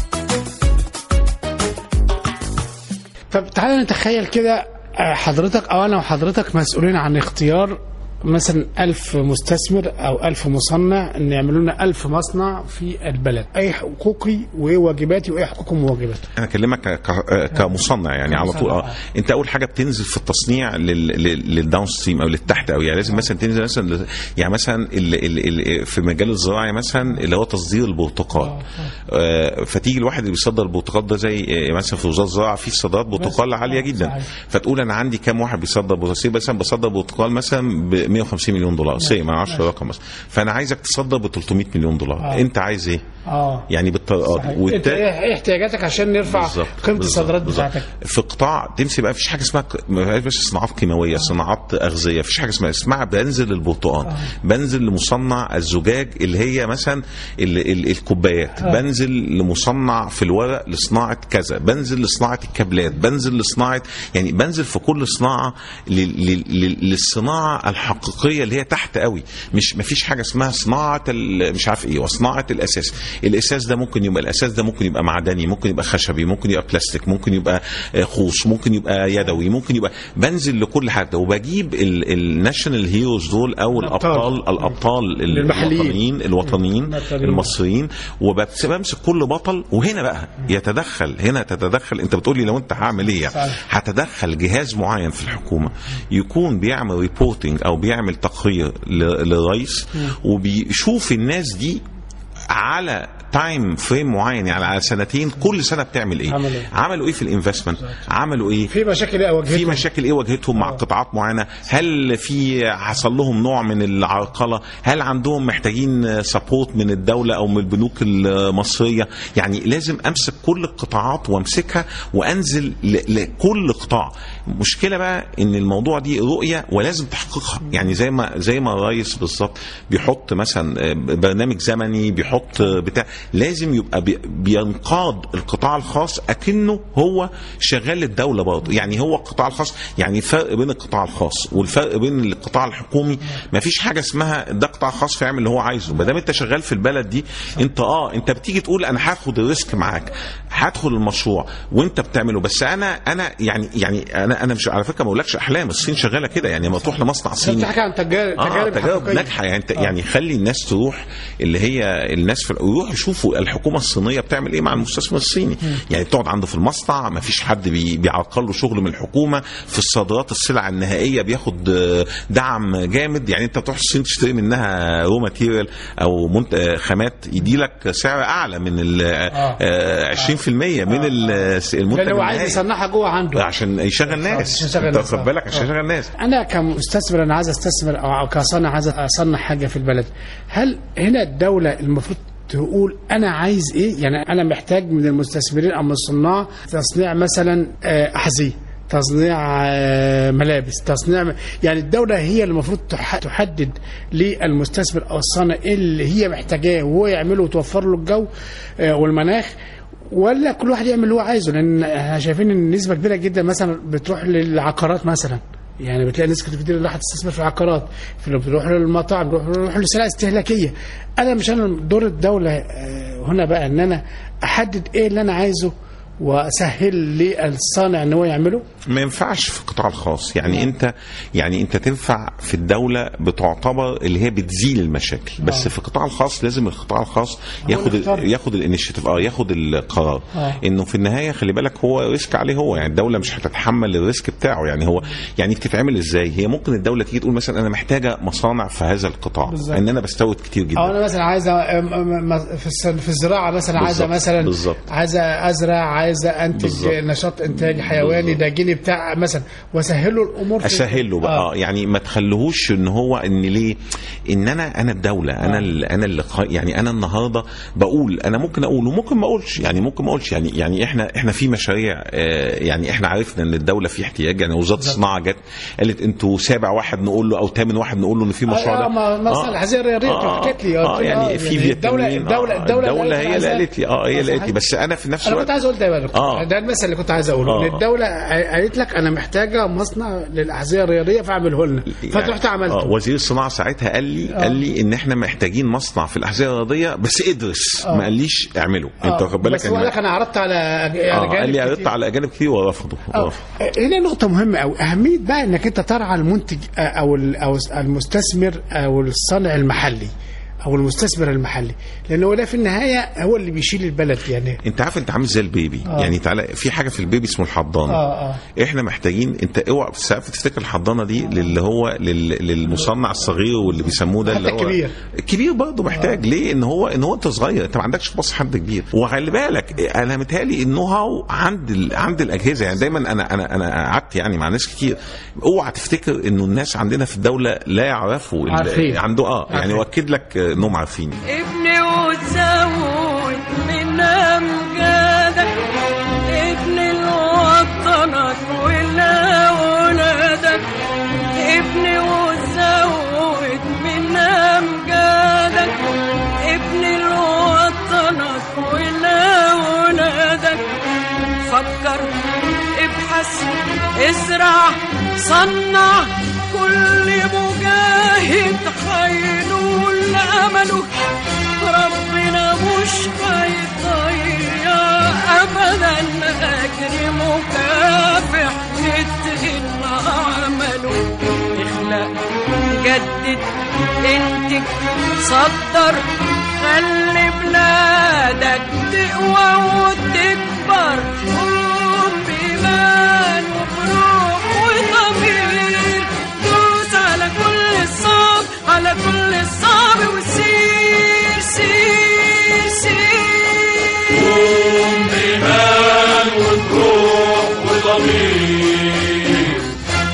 طب تعالى نتخيل كده آه، حضرتك او انا وحضرتك مسؤولين عن اختيار مثلا ألف مستثمر أو ألف مصنع إن يعملوا لنا ألف مصنع في البلد أي حقوقي وإيه واجباتي وإيه حقوقهم وواجباتي انا اكلمك ك- ك- كمصنع يعني على طول اه انت اول حاجه بتنزل في التصنيع لل- لل- للداون ستريم او للتحت او يعني لازم مثلا تنزل مثلا ل- يعني مثلا ال ال ال في مجال الزراعي مثلا اللي هو تصدير البرتقال آه فتيجي الواحد اللي بيصدر البرتقال ده زي آه، مثلا في وزاره الزراعه في صادرات برتقال عاليه جدا صحيح. فتقول انا عندي كام واحد بيصدر برتقال مثلا بصدر برتقال مثلا ب 150 مليون دولار سي ما اعرفش الرقم مثلا فانا عايزك تصدر ب 300 مليون دولار آه. انت عايز ايه؟ اه يعني بالطريقه صحيح. دي انت والت- ايه إيه احتياجاتك عشان نرفع بالظبط، قيمه بالظبط، الصادرات بالظبط. بتاعتك في قطاع تمشي بقى مفيش حاجه اسمها ك- ما فيهاش بس صناعات كيماويه صناعات اغذيه مفيش حاجه اسمها اسمها بنزل البرتقال بنزل لمصنع الزجاج اللي هي مثلا ال ال الكوبايات بنزل لمصنع في الورق لصناعه كذا بنزل لصناعه الكابلات بنزل لصناعه يعني بنزل في كل صناعه لل- لل- لل- للصناعه الحقيقيه اللي هي تحت قوي مش مفيش حاجه اسمها صناعه ال- مش عارف ايه وصناعه الاساس الاساس ده ممكن يبقى الاساس ده ممكن يبقى معدني ممكن يبقى خشبي ممكن يبقى بلاستيك ممكن يبقى آه، خوص ممكن يبقى يدوي ممكن يبقى بنزل لكل حاجه وبجيب الناشونال هيروز دول او الأبطال. الابطال الابطال المحليين. الوطنيين الوطنيين المصريين. المصريين وبمسك كل بطل وهنا بقى يتدخل هنا تتدخل انت بتقول لي لو انت هعمل ايه يعني؟ صحيح. هتدخل جهاز معين في الحكومه يكون بيعمل ريبورتنج او بيعمل تقرير ل- للرئيس وبيشوف الناس دي على تايم فريم معين يعني على سنتين كل سنه بتعمل ايه عملوا إيه؟ عملوا ايه في الانفستمنت عملوا ايه في مشاكل ايه واجهتهم في مشاكل ايه واجهتهم مع قطاعات معينه هل في حصل لهم نوع من العرقله هل عندهم محتاجين سبورت من الدوله او من البنوك المصريه يعني لازم امسك كل القطاعات وامسكها وانزل ل- لكل قطاع مشكله بقى ان الموضوع دي رؤيه ولازم تحقيقها يعني زي ما زي ما الرئيس بالظبط بيحط مثلا برنامج زمني بيحط بتاع لازم يبقى بي- بينقاد القطاع الخاص اكنه هو شغال للدوله برضه يعني هو القطاع الخاص يعني الفرق بين القطاع الخاص والفرق بين القطاع الحكومي ما فيش حاجه اسمها ده قطاع خاص فيعمل اللي هو عايزه ما دام انت شغال في البلد دي انت اه انت بتيجي تقول انا هاخد الريسك معاك هدخل المشروع وانت بتعمله بس انا انا يعني يعني انا انا مش على فكره ما بقولكش احلام الصين شغاله كده يعني لما تروح لمصنع انت صيني بتحكي عن تجارب اه تجارب تجارب حقيقية. ناجحه يعني انت يعني خلي الناس تروح اللي هي الناس في ويروحوا يشوفوا الحكومه الصينيه بتعمل ايه مع المستثمر الصيني يعني بتقعد عنده في المصنع ما فيش حد بي- بيعرقل له شغل من الحكومه في الصادرات السلع النهائيه بياخد آه، دعم جامد يعني انت بتروح الصين تشتري منها رو ماتيريال او منت... آه، خامات يدي لك سعر اعلى من ال آه، 20% من ال- المنتج لان هو عايز النهائي. يصنعها جوه عنده عشان يشغل ناس عشان يشغل انت ناس، واخد آه. بالك عشان آه. يشغل ناس انا كمستثمر انا عايز استثمر او أو كصانع عايز اصنع حاجه في البلد هل هنا الدوله المفروض تقول انا عايز ايه يعني انا محتاج من المستثمرين او من الصناع تصنيع مثلا آه، احذيه تصنيع آه، ملابس تصنيع يعني الدولة هي اللي المفروض تح- تحدد للمستثمر أو الصانع إيه اللي هي محتاجاه وهو يعمله وتوفر له الجو آه، والمناخ ولا كل واحد يعمل اللي هو عايزه لان احنا شايفين ان نسبه كبيره جدا مثلا بتروح للعقارات مثلا يعني بتلاقي ناس كتير كتير راح تستثمر في العقارات في اللي بيروح للمطاعم بيروح بيروح لسلع استهلاكيه انا مش انا دور الدوله آه، هنا بقى ان انا احدد ايه اللي انا عايزه واسهل للصانع ان هو يعمله ما ينفعش في القطاع الخاص يعني انت يعني انت تنفع في الدوله بتعتبر اللي هي بتزيل المشاكل بس آه. في القطاع الخاص لازم القطاع الخاص ياخد اللي يختار. ياخد الانشيتيف اه ياخد القرار آه. انه في النهايه خلي بالك هو ريسك عليه هو يعني الدوله مش هتتحمل الريسك بتاعه يعني هو يعني بتتعمل ازاي هي ممكن الدوله تيجي تقول مثلا انا محتاجه مصانع في هذا القطاع بالظبط. ان انا بستورد كتير او جدا انا مثلا عايزه أم- أم- أم- في الس- في الزراعه مثلا عايزه بالظبط. مثلا بالظبط. عايزه ازرع عايزه انتج بالظبط. نشاط انتاج حيواني بالظبط. داجيني بتاع مثلا واسهل له الامور في- اسهل له بقى آه. آه. يعني ما تخليهوش ان هو ان ليه ان انا انا الدوله انا اللي انا اللي قا- يعني انا النهارده بقول انا ممكن اقول وممكن ما اقولش يعني ممكن ما اقولش يعني يعني احنا احنا في مشاريع آه، يعني احنا عرفنا ان الدوله في احتياج يعني وزاره الصناعه جت قالت انتوا سابع واحد نقول له او ثامن واحد نقول له ان في مشروع آه ده ما مثلا الحزيه الرياضيه آه، حكت لي اه يعني في الدوله فيتامين الدوله آه، الدوله الدوله هي اللي عايزة- قالت لي اه هي اللي صحيح. قالت لي بس انا في نفس انا كنت الوقت عايز اقول ده بقى آه. ده المثل اللي كنت عايز اقوله آه. ان الدوله قالت لك انا محتاجه مصنع للاحذيه الرياضيه فاعمله لنا فرحت آه عملته وزير الصناعه ساعتها قال لي قال لي ان احنا محتاجين مصنع في الاحذيه الرياضيه بس ادرس ما قاليش اعمله انت واخد بالك بس هو قال لك انا عرضت على اه قال لي عرضت على اجانب كتير ورفضوا آه. رفضوا. هنا نقطة مهمة أوي أهمية بقى إنك أنت ترعى المنتج آه، أو ال- أو المستثمر أو الصانع المحلي أو المستثمر المحلي لأن هو ده في النهاية هو اللي بيشيل البلد يعني انت عارف انت عامل زي البيبي آه. يعني تعالى في حاجه في البيبي اسمه الحضانه آه، آه. احنا محتاجين انت اوعى ساعات تفتكر الحضانه دي للي هو لل... للمصنع الصغير واللي بيسموه ده حتى اللي هو الكبير. الكبير برضه محتاج ليه ان هو ان هو انت صغير انت ما عندكش في مصر حد كبير وخلي بالك انا متهيألي النو هاو عند ال... عند الاجهزه يعني دايما انا انا انا قعدت يعني مع ناس كتير اوعى تفتكر انه الناس عندنا في الدوله لا يعرفوا ال- عارفين. عنده اه يعني عارفين. واكد لك انهم عارفين ابني وتزود من امجادك ابني لوطنك ولأولادك ابني وتزود من امجادك ابني لوطنك ولأولادك فكر ابحث ازرع صنع كل مجاهد هينول امله ربنا مش هيضيع ابدا اجر مكافح يتهن عمله اخلق جدد انتج صدر خلي بلادك تقوى وتكبر قوم بإيمان وبروح وضمير دوس على كل الصعب على كل الصعب وسير سير سير قوم بإيمان وبروح وضمير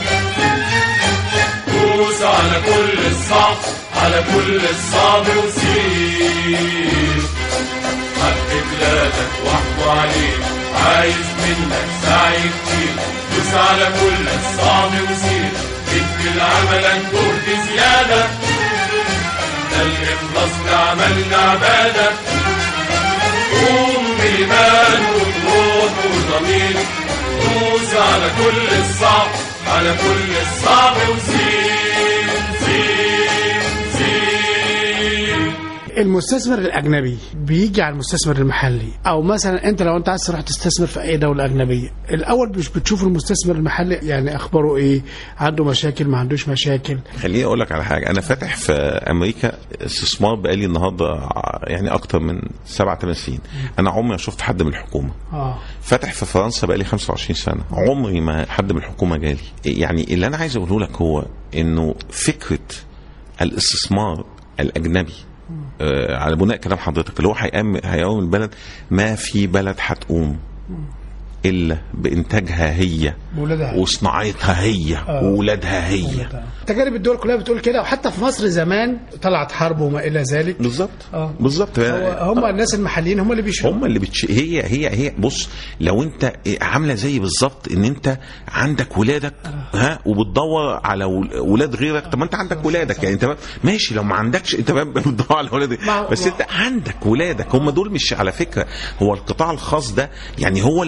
دوس على كل الصعب على كل الصعب وسير حق بلادك واحكوا عليك عايز منك سعي كتير دوس على كل الصعب وسير اكمل عملك جهد زيادة ده الإخلاص لعملنا عبادة قوم بإيمان وبروح وضمير دوس على كل الصعب على كل الصعب وسير سير سير المستثمر الاجنبي بيجي على المستثمر المحلي او مثلا انت لو انت عايز تروح تستثمر في اي دوله اجنبيه الاول مش بتشوف المستثمر المحلي يعني اخباره ايه عنده مشاكل ما عندوش مشاكل خليني اقول لك على حاجه انا فاتح في امريكا استثمار بقالي النهارده ع- يعني اكتر من سبع ثمان سنين انا عمري ما شفت حد من الحكومه اه فاتح في فرنسا بقالي 25 سنه عمري ما حد من الحكومه جالي يعني اللي انا عايز اقوله لك هو انه فكره الاستثمار الاجنبي آه على بناء كلام حضرتك اللي هو هيقوم هيقوم البلد ما في بلد هتقوم الا بانتاجها هي بولادها وصناعتها هي وولادها هي تجارب الدول كلها بتقول كده وحتى في مصر زمان طلعت حرب وما الى ذلك بالظبط آه. بالظبط هو هم الناس المحليين هم اللي بيشربوا هم اللي بتش... هي هي هي بص لو انت عامله زي بالظبط ان انت عندك ولادك ها وبتدور على ول- ولاد غيرك طب ما انت عندك ولادك يعني انت ماشي لو ما عندكش انت بقى بتدور على ولادك ما- بس ما- انت عندك ولادك هم دول مش على فكره هو القطاع الخاص ده يعني هو اللي محتاج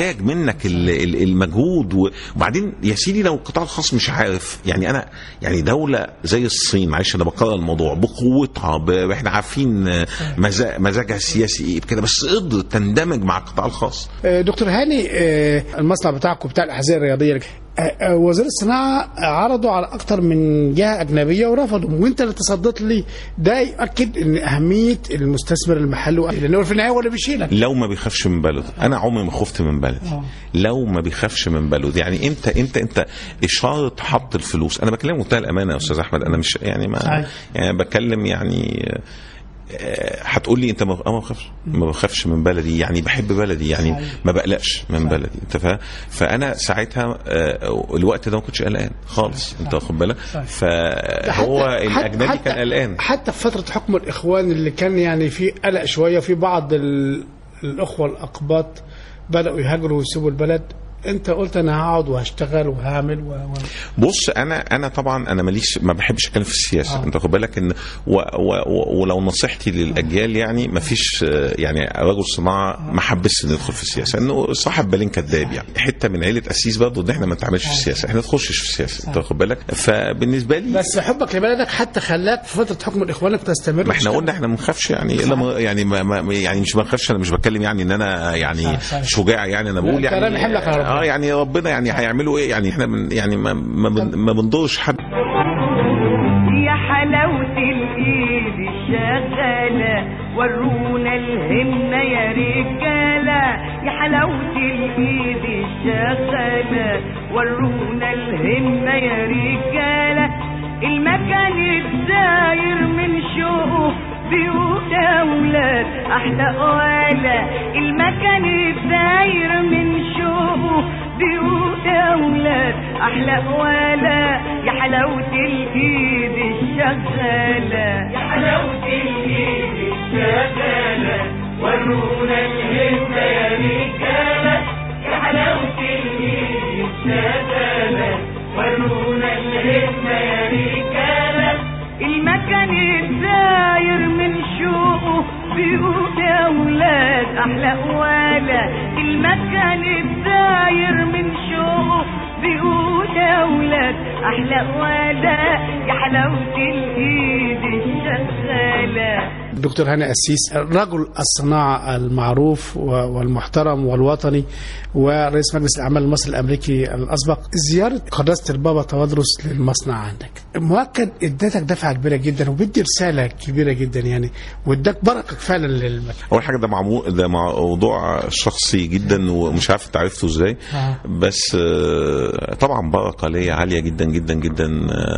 محتاج منك ال- ال- المجهود و- وبعدين يا سيدي لو القطاع الخاص مش عارف يعني انا يعني دوله زي الصين معلش انا بكرر الموضوع بقوتها ب- احنا عارفين آه، مزا- مزاجها السياسي ايه كده بس قدرت تندمج مع القطاع الخاص آه، دكتور هاني آه، المصنع بتاعكم بتاع الاحذيه الرياضيه آه، آه، وزير الصناعه عرضوا على اكتر من جهه اجنبيه ورفضوا وانت اللي تصدت لي ده يؤكد ان اهميه المستثمر المحلي لانه في النهايه هو اللي بيشيلك لو ما بيخافش من بلده انا عمري ما خفت من بلدي لو ما بيخافش من بلده يعني انت انت انت اشاره حط الفلوس انا بكلم منتهى الامانه يا استاذ احمد انا مش يعني ما صحيح. يعني بتكلم يعني آه، هتقول لي انت ما أنا ما بخافش ما بخافش من بلدي يعني بحب بلدي يعني ما بقلقش من بلدي انت فاهم فانا ساعتها آه، الوقت ده ما كنتش قلقان خالص انت واخد بالك فهو الاجنبي كان قلقان حتى في فتره حكم الاخوان اللي كان يعني في قلق شويه وفي بعض ال- الاخوه الاقباط بداوا يهاجروا ويسيبوا البلد انت قلت انا هقعد وهشتغل وهعمل و... و... بص انا انا طبعا انا ماليش ما بحبش اتكلم في السياسه آه. انت واخد بالك ان و و و ولو نصيحتي للاجيال يعني ما فيش آه، يعني رجل صناعه ما حبش انه يدخل في السياسه انه صاحب بالين كذاب يعني حته من عيله اسيس برضه ان احنا ما نتعاملش في السياسه احنا ما نخشش في السياسه انت واخد بالك فبالنسبه لي بس حبك لبلدك حتى خلاك في فتره حكم الاخوان انك تستمر ما احنا وتشتغل. قلنا احنا ما بنخافش يعني الا ما يعني ما ما يعني مش ما بنخافش انا مش بتكلم يعني ان انا يعني صح، صح. شجاع يعني انا بقول لا، يعني كلام يحملك على ربنا. اه يعني ربنا يعني هيعملوا ايه يعني احنا من يعني ما ما, بن- ما بنضرش حد يا حلاوة الإيد الشغالة ورونا الهمة يا رجالة يا حلاوة الإيد الشغالة ورونا الهمة يا رجالة المكان الداير من شوق بيوت أولاد أحلى قوالة المكان الداير من شوق بيوت أولاد أحلى قوالة يا حلاوة الإيد الشغالة يا حلاوة الإيد الشغالة ورونا الهمة يا رجالة يا حلاوة الإيد الشغالة ورونا الهمة يا رجالة المكان الداير من شوقه بيقول يا ولاد احلى قواله المكان الداير من شوقه بيقول يا ولاد احلى قواله يا حلاوه الايد الشغاله دكتور هاني أسيس رجل الصناعة المعروف و- والمحترم والوطني ورئيس مجلس الأعمال المصري الأمريكي الأسبق زيارة قداسة البابا توادرس للمصنع عندك مؤكد ادتك دفعة كبيرة جدا وبيدي رسالة كبيرة جدا يعني واداك بركة فعلا للمكان اول حاجه ده معمو ده موضوع شخصي جدا ومش عارف انت عرفته ازاي آه. بس آه، طبعا بركه ليا عاليه جدا جدا جدا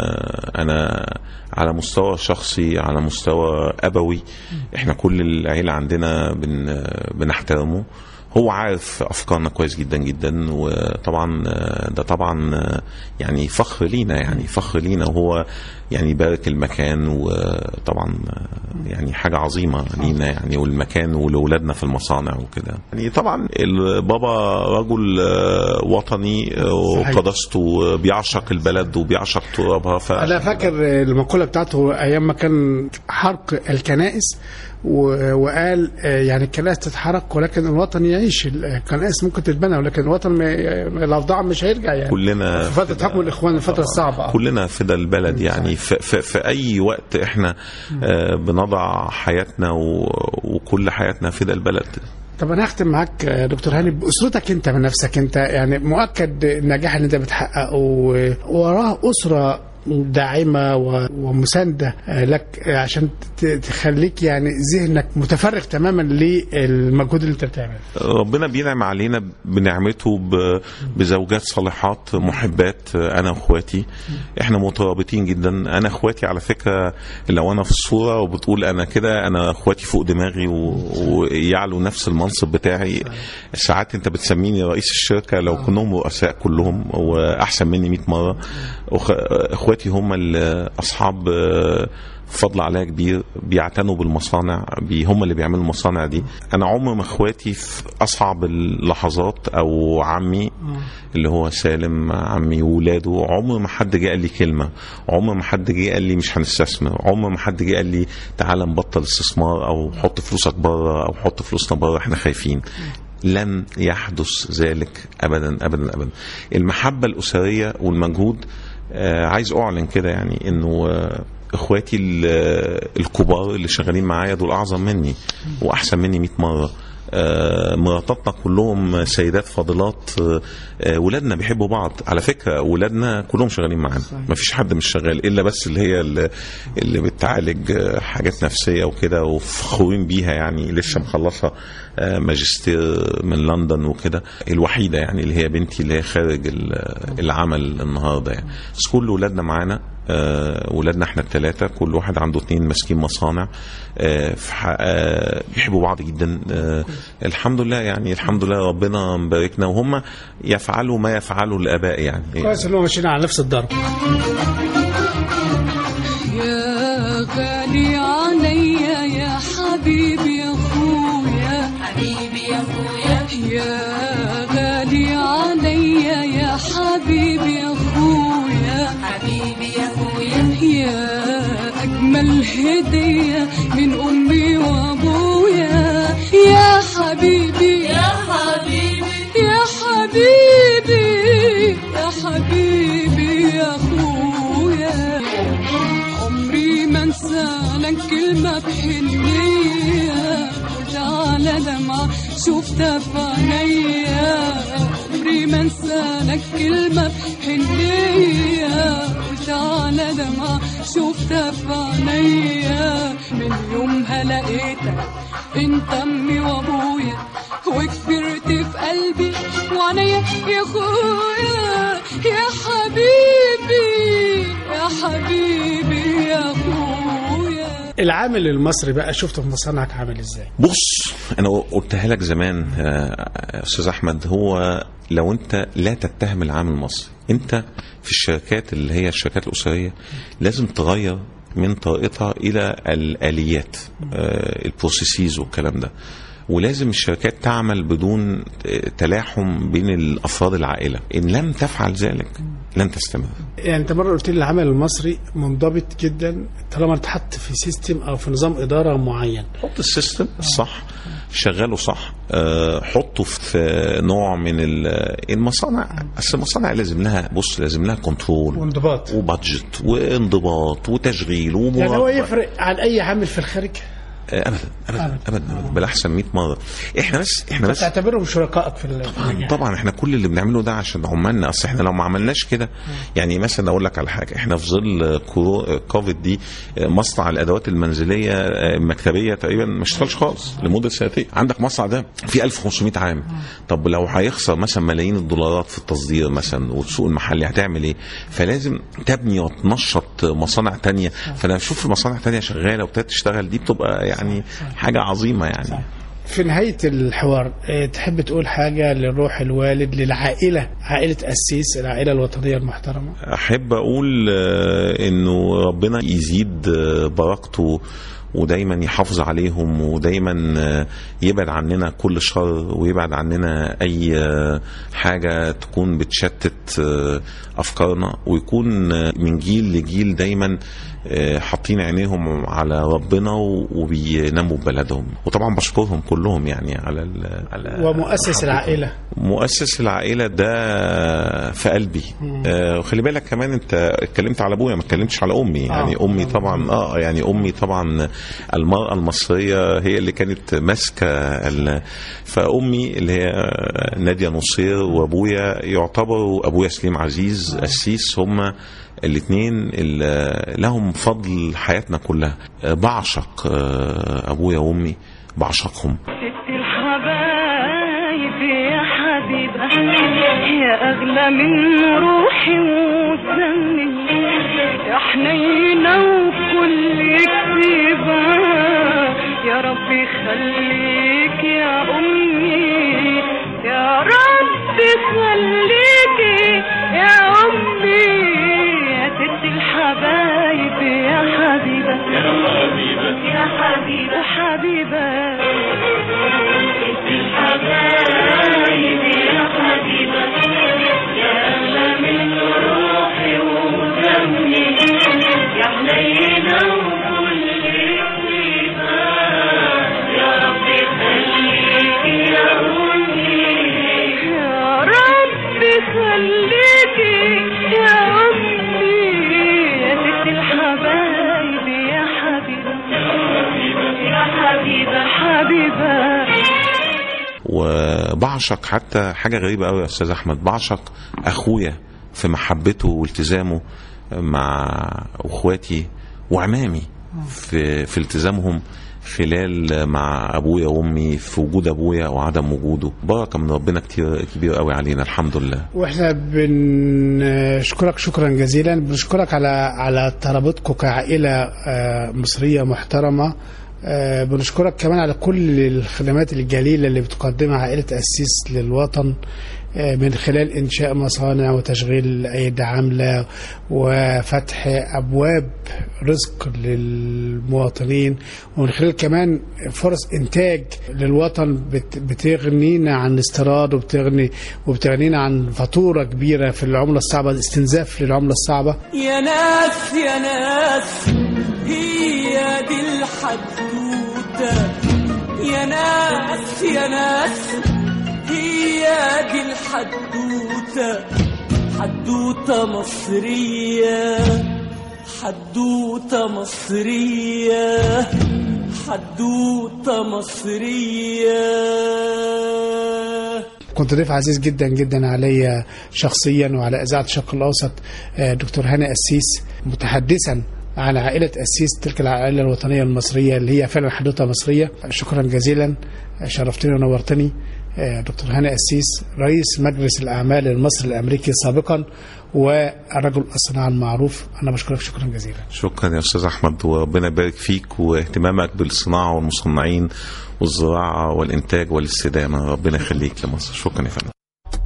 آه، انا على مستوى شخصي على مستوى ابوي احنا كل العيله عندنا بن بنحترمه هو عارف افكارنا كويس جدا جدا وطبعا آه، ده طبعا آه، يعني فخر لينا يعني فخر لينا وهو يعني بارك المكان وطبعا آه، يعني حاجه عظيمه لينا يعني والمكان ولولادنا في المصانع وكده يعني طبعا البابا رجل آه، وطني آه، صحيح. وقدسته بيعشق البلد وبيعشق ترابها ف انا فاكر المقوله بتاعته ايام ما كان حرق الكنائس و- وقال آه، يعني الكنائس تتحرق ولكن الوطن يعيش الكنائس ممكن تتبنى ولكن الوطن ما- الاوضاع مش هيرجع يعني كلنا في فتره حكم الاخوان الفتره الصعبه آه. كلنا فدا البلد يعني في, في, في اي وقت احنا آه، بنضع حياتنا و- وكل حياتنا فدا البلد طب انا هختم معاك آه، دكتور هاني باسرتك انت من نفسك انت يعني مؤكد النجاح اللي انت بتحققه و- وراه اسره داعمه و- ومسانده آه، لك آه، عشان ت- تخليك يعني ذهنك متفرغ تماما للمجهود اللي انت بتعمله ربنا بينعم علينا بنعمته ب- بزوجات صالحات محبات انا واخواتي احنا مترابطين جدا انا اخواتي على فكره لو انا في الصوره وبتقول انا كده انا اخواتي فوق دماغي و- ويعلوا نفس المنصب بتاعي ساعات انت بتسميني رئيس الشركه لو كلهم رؤساء كلهم واحسن مني 100 مره وخ- اخواتي هم اللي اصحاب آه، فضل عليا كبير بيعتنوا بالمصانع بي هم اللي بيعملوا المصانع دي انا عمر ما اخواتي في اصعب اللحظات او عمي اللي هو سالم عمي وولاده عمر ما حد جه قال لي كلمه عمر ما حد جه قال لي مش هنستثمر عمر ما حد جه قال لي تعالى نبطل استثمار او حط فلوسك بره او حط فلوسنا بره احنا خايفين لن يحدث ذلك ابدا ابدا ابدا المحبه الاسريه والمجهود آه، عايز اعلن كده يعني انه آه، اخواتي ال- الكبار اللي شغالين معايا دول اعظم مني واحسن مني 100 مره آه، مراتاتنا كلهم سيدات فاضلات آه، آه، ولادنا بيحبوا بعض على فكره ولادنا كلهم شغالين معانا ما فيش حد مش شغال الا بس اللي هي اللي, اللي بتعالج آه، حاجات نفسيه وكده وفخورين بيها يعني لسه مخلصه آه، ماجستير من لندن وكده الوحيده يعني اللي هي بنتي اللي هي خارج ال- العمل النهارده يعني بس كل ولادنا معانا آه، ولادنا احنا الثلاثه كل واحد عنده اتنين ماسكين مصانع آه، في ح- آه، بيحبوا بعض جدا آه، الحمد لله يعني الحمد لله ربنا مباركنا وهم يفعلوا ما يفعله الاباء يعني كويس ان هم ماشيين على نفس الضرب يا غالي عليا يا حبيبي يا اخويا حبيبي يا اخويا يا غالي عليا يا حبيبي يا اخويا حبيبي يا اخويا يا اجمل هديه من امي وابويا يا حبيبي يا حبيبي يا حبيبي يا حبيبي يا اخويا عمري ما انسى لك كلمة بحنية قلت على دمعة شفتها في عينيا عمري ما انسى لك كلمة بحنية قلت على دمعة شفتها في عينيا من يومها لقيتك انت امي وابويا وكبرت في قلبي وعينيا يا اخويا يا حبيبي يا حبيبي يا اخويا العامل المصري بقى شفته في مصانعك عامل ازاي بص انا قلتها لك زمان آه، استاذ احمد هو لو انت لا تتهم العامل المصري انت في الشركات اللي هي الشركات الاسريه لازم تغير من طريقتها الى الاليات آه، البروسيسز والكلام ده ولازم الشركات تعمل بدون آه، تلاحم بين الافراد العائله ان لم تفعل ذلك لن تستمر يعني انت مره قلت لي العمل المصري منضبط جدا طالما اتحط في سيستم او في نظام اداره معين حط السيستم صح شغله صح آه، حطه في نوع من ال- المصانع اصل المصانع لازم لها بص لازم لها كنترول وانضباط وبادجت وانضباط وتشغيل يعني هو ومراقبه يفرق عن اي عامل في الخارج آه، ابدا ابدا ابدا, أبداً. بل احسن 100 مره احنا بس احنا بس تعتبرهم شركائك في ال- في طبعا النجاح. طبعا احنا كل اللي بنعمله ده عشان عمالنا اصل احنا لو ما عملناش كده يعني مثلا اقول لك على حاجه احنا في ظل كورو- كوفيد دي اه، مصنع الادوات المنزليه اه، المكتبيه تقريبا ما اشتغلش خالص لمده سنتين عندك مصنع ده في 1500 عام طب لو هيخسر مثلا ملايين الدولارات في التصدير مثلا والسوق المحلي هتعمل ايه فلازم تبني وتنشط مصانع تانية فانا اشوف مصانع تانية شغاله وابتدت تشتغل دي بتبقى يعني حاجه عظيمه يعني في نهاية الحوار اه، تحب تقول حاجة لروح الوالد للعائلة عائلة أسيس العائلة الوطنية المحترمة احب اقول آه، انه ربنا يزيد آه، بركته ودايما يحافظ عليهم ودايما آه، يبعد عننا كل شر ويبعد عننا اي آه، حاجه تكون بتشتت آه، افكارنا ويكون آه، من جيل لجيل دايما آه، حاطين عينيهم على ربنا و- وبيناموا ببلدهم وطبعا بشكرهم كلهم يعني على ال- على ومؤسس العائلة مؤسس العائله ده في قلبي آه وخلي بالك كمان انت اتكلمت على ابويا ما اتكلمتش على امي يعني آه. امي طبعا اه يعني امي طبعا المراه المصريه هي اللي كانت ماسكه ال- فامي اللي هي ناديه نصير وابويا يعتبروا ابويا سليم عزيز قسيس هم الاثنين اللي لهم فضل حياتنا كلها آه، بعشق آه، ابويا وامي بعشقهم ست الحبايب يا حبيبة يا أغلى من روحي ودمي يا حنينة وكل كتيبة يا رب يخليك يا أمي يا رب يخليكي يا أمي يا ست الحبايب يا حبيبة يا حبيبة يا حبيبة وحبيبة الحبايب يا حبيبة يا أغلى من روحي ودمي يا حنينة وكل طيبة يا رب حبيبة حبيبة وبعشق حتى حاجه غريبه قوي يا استاذ احمد بعشق اخويا في محبته والتزامه مع اخواتي وعمامي في في التزامهم خلال مع ابويا وامي في وجود ابويا وعدم وجوده بركه من ربنا كتير كبير قوي علينا الحمد لله واحنا بنشكرك شكرا جزيلا بنشكرك على على ترابطكم كعائله آه، مصريه محترمه آه، بنشكرك كمان على كل الخدمات الجليله اللي بتقدمها عائله اسيس للوطن آه، من خلال انشاء مصانع وتشغيل ايدي عامله وفتح ابواب رزق للمواطنين ومن خلال كمان فرص انتاج للوطن بت- بتغنينا عن استيراد وبتغني وبتغنينا عن فاتوره كبيره في العمله الصعبه الاستنزاف للعمله الصعبه يا ناس يا ناس هي دي الحدوتة يا ناس يا ناس هي دي الحدوتة حدوتة مصرية حدوتة مصرية حدوتة مصرية كنت ضيف عزيز جدا جدا عليا شخصيا وعلى اذاعه الشرق الاوسط آه، دكتور هاني قسيس متحدثا عن عائلة أسيس تلك العائلة الوطنية المصرية اللي هي فعلا حدوتة مصرية شكرا جزيلا آه، شرفتني ونورتني آه، دكتور هاني قسيس رئيس مجلس الأعمال المصري الأمريكي سابقا ورجل الصناعة المعروف أنا بشكرك شكرا جزيلا شكرا يا استاذ احمد وربنا يبارك فيك واهتمامك بالصناعه والمصنعين والزراعه والانتاج والاستدامه ربنا يخليك لمصر شكرا يا فندم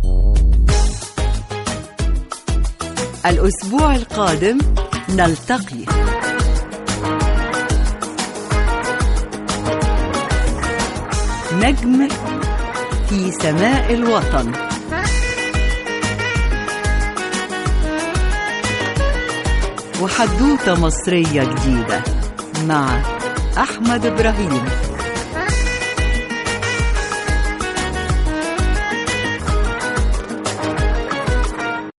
الأسبوع القادم نلتقي نجم في سماء الوطن وحدوتة مصرية جديدة مع أحمد إبراهيم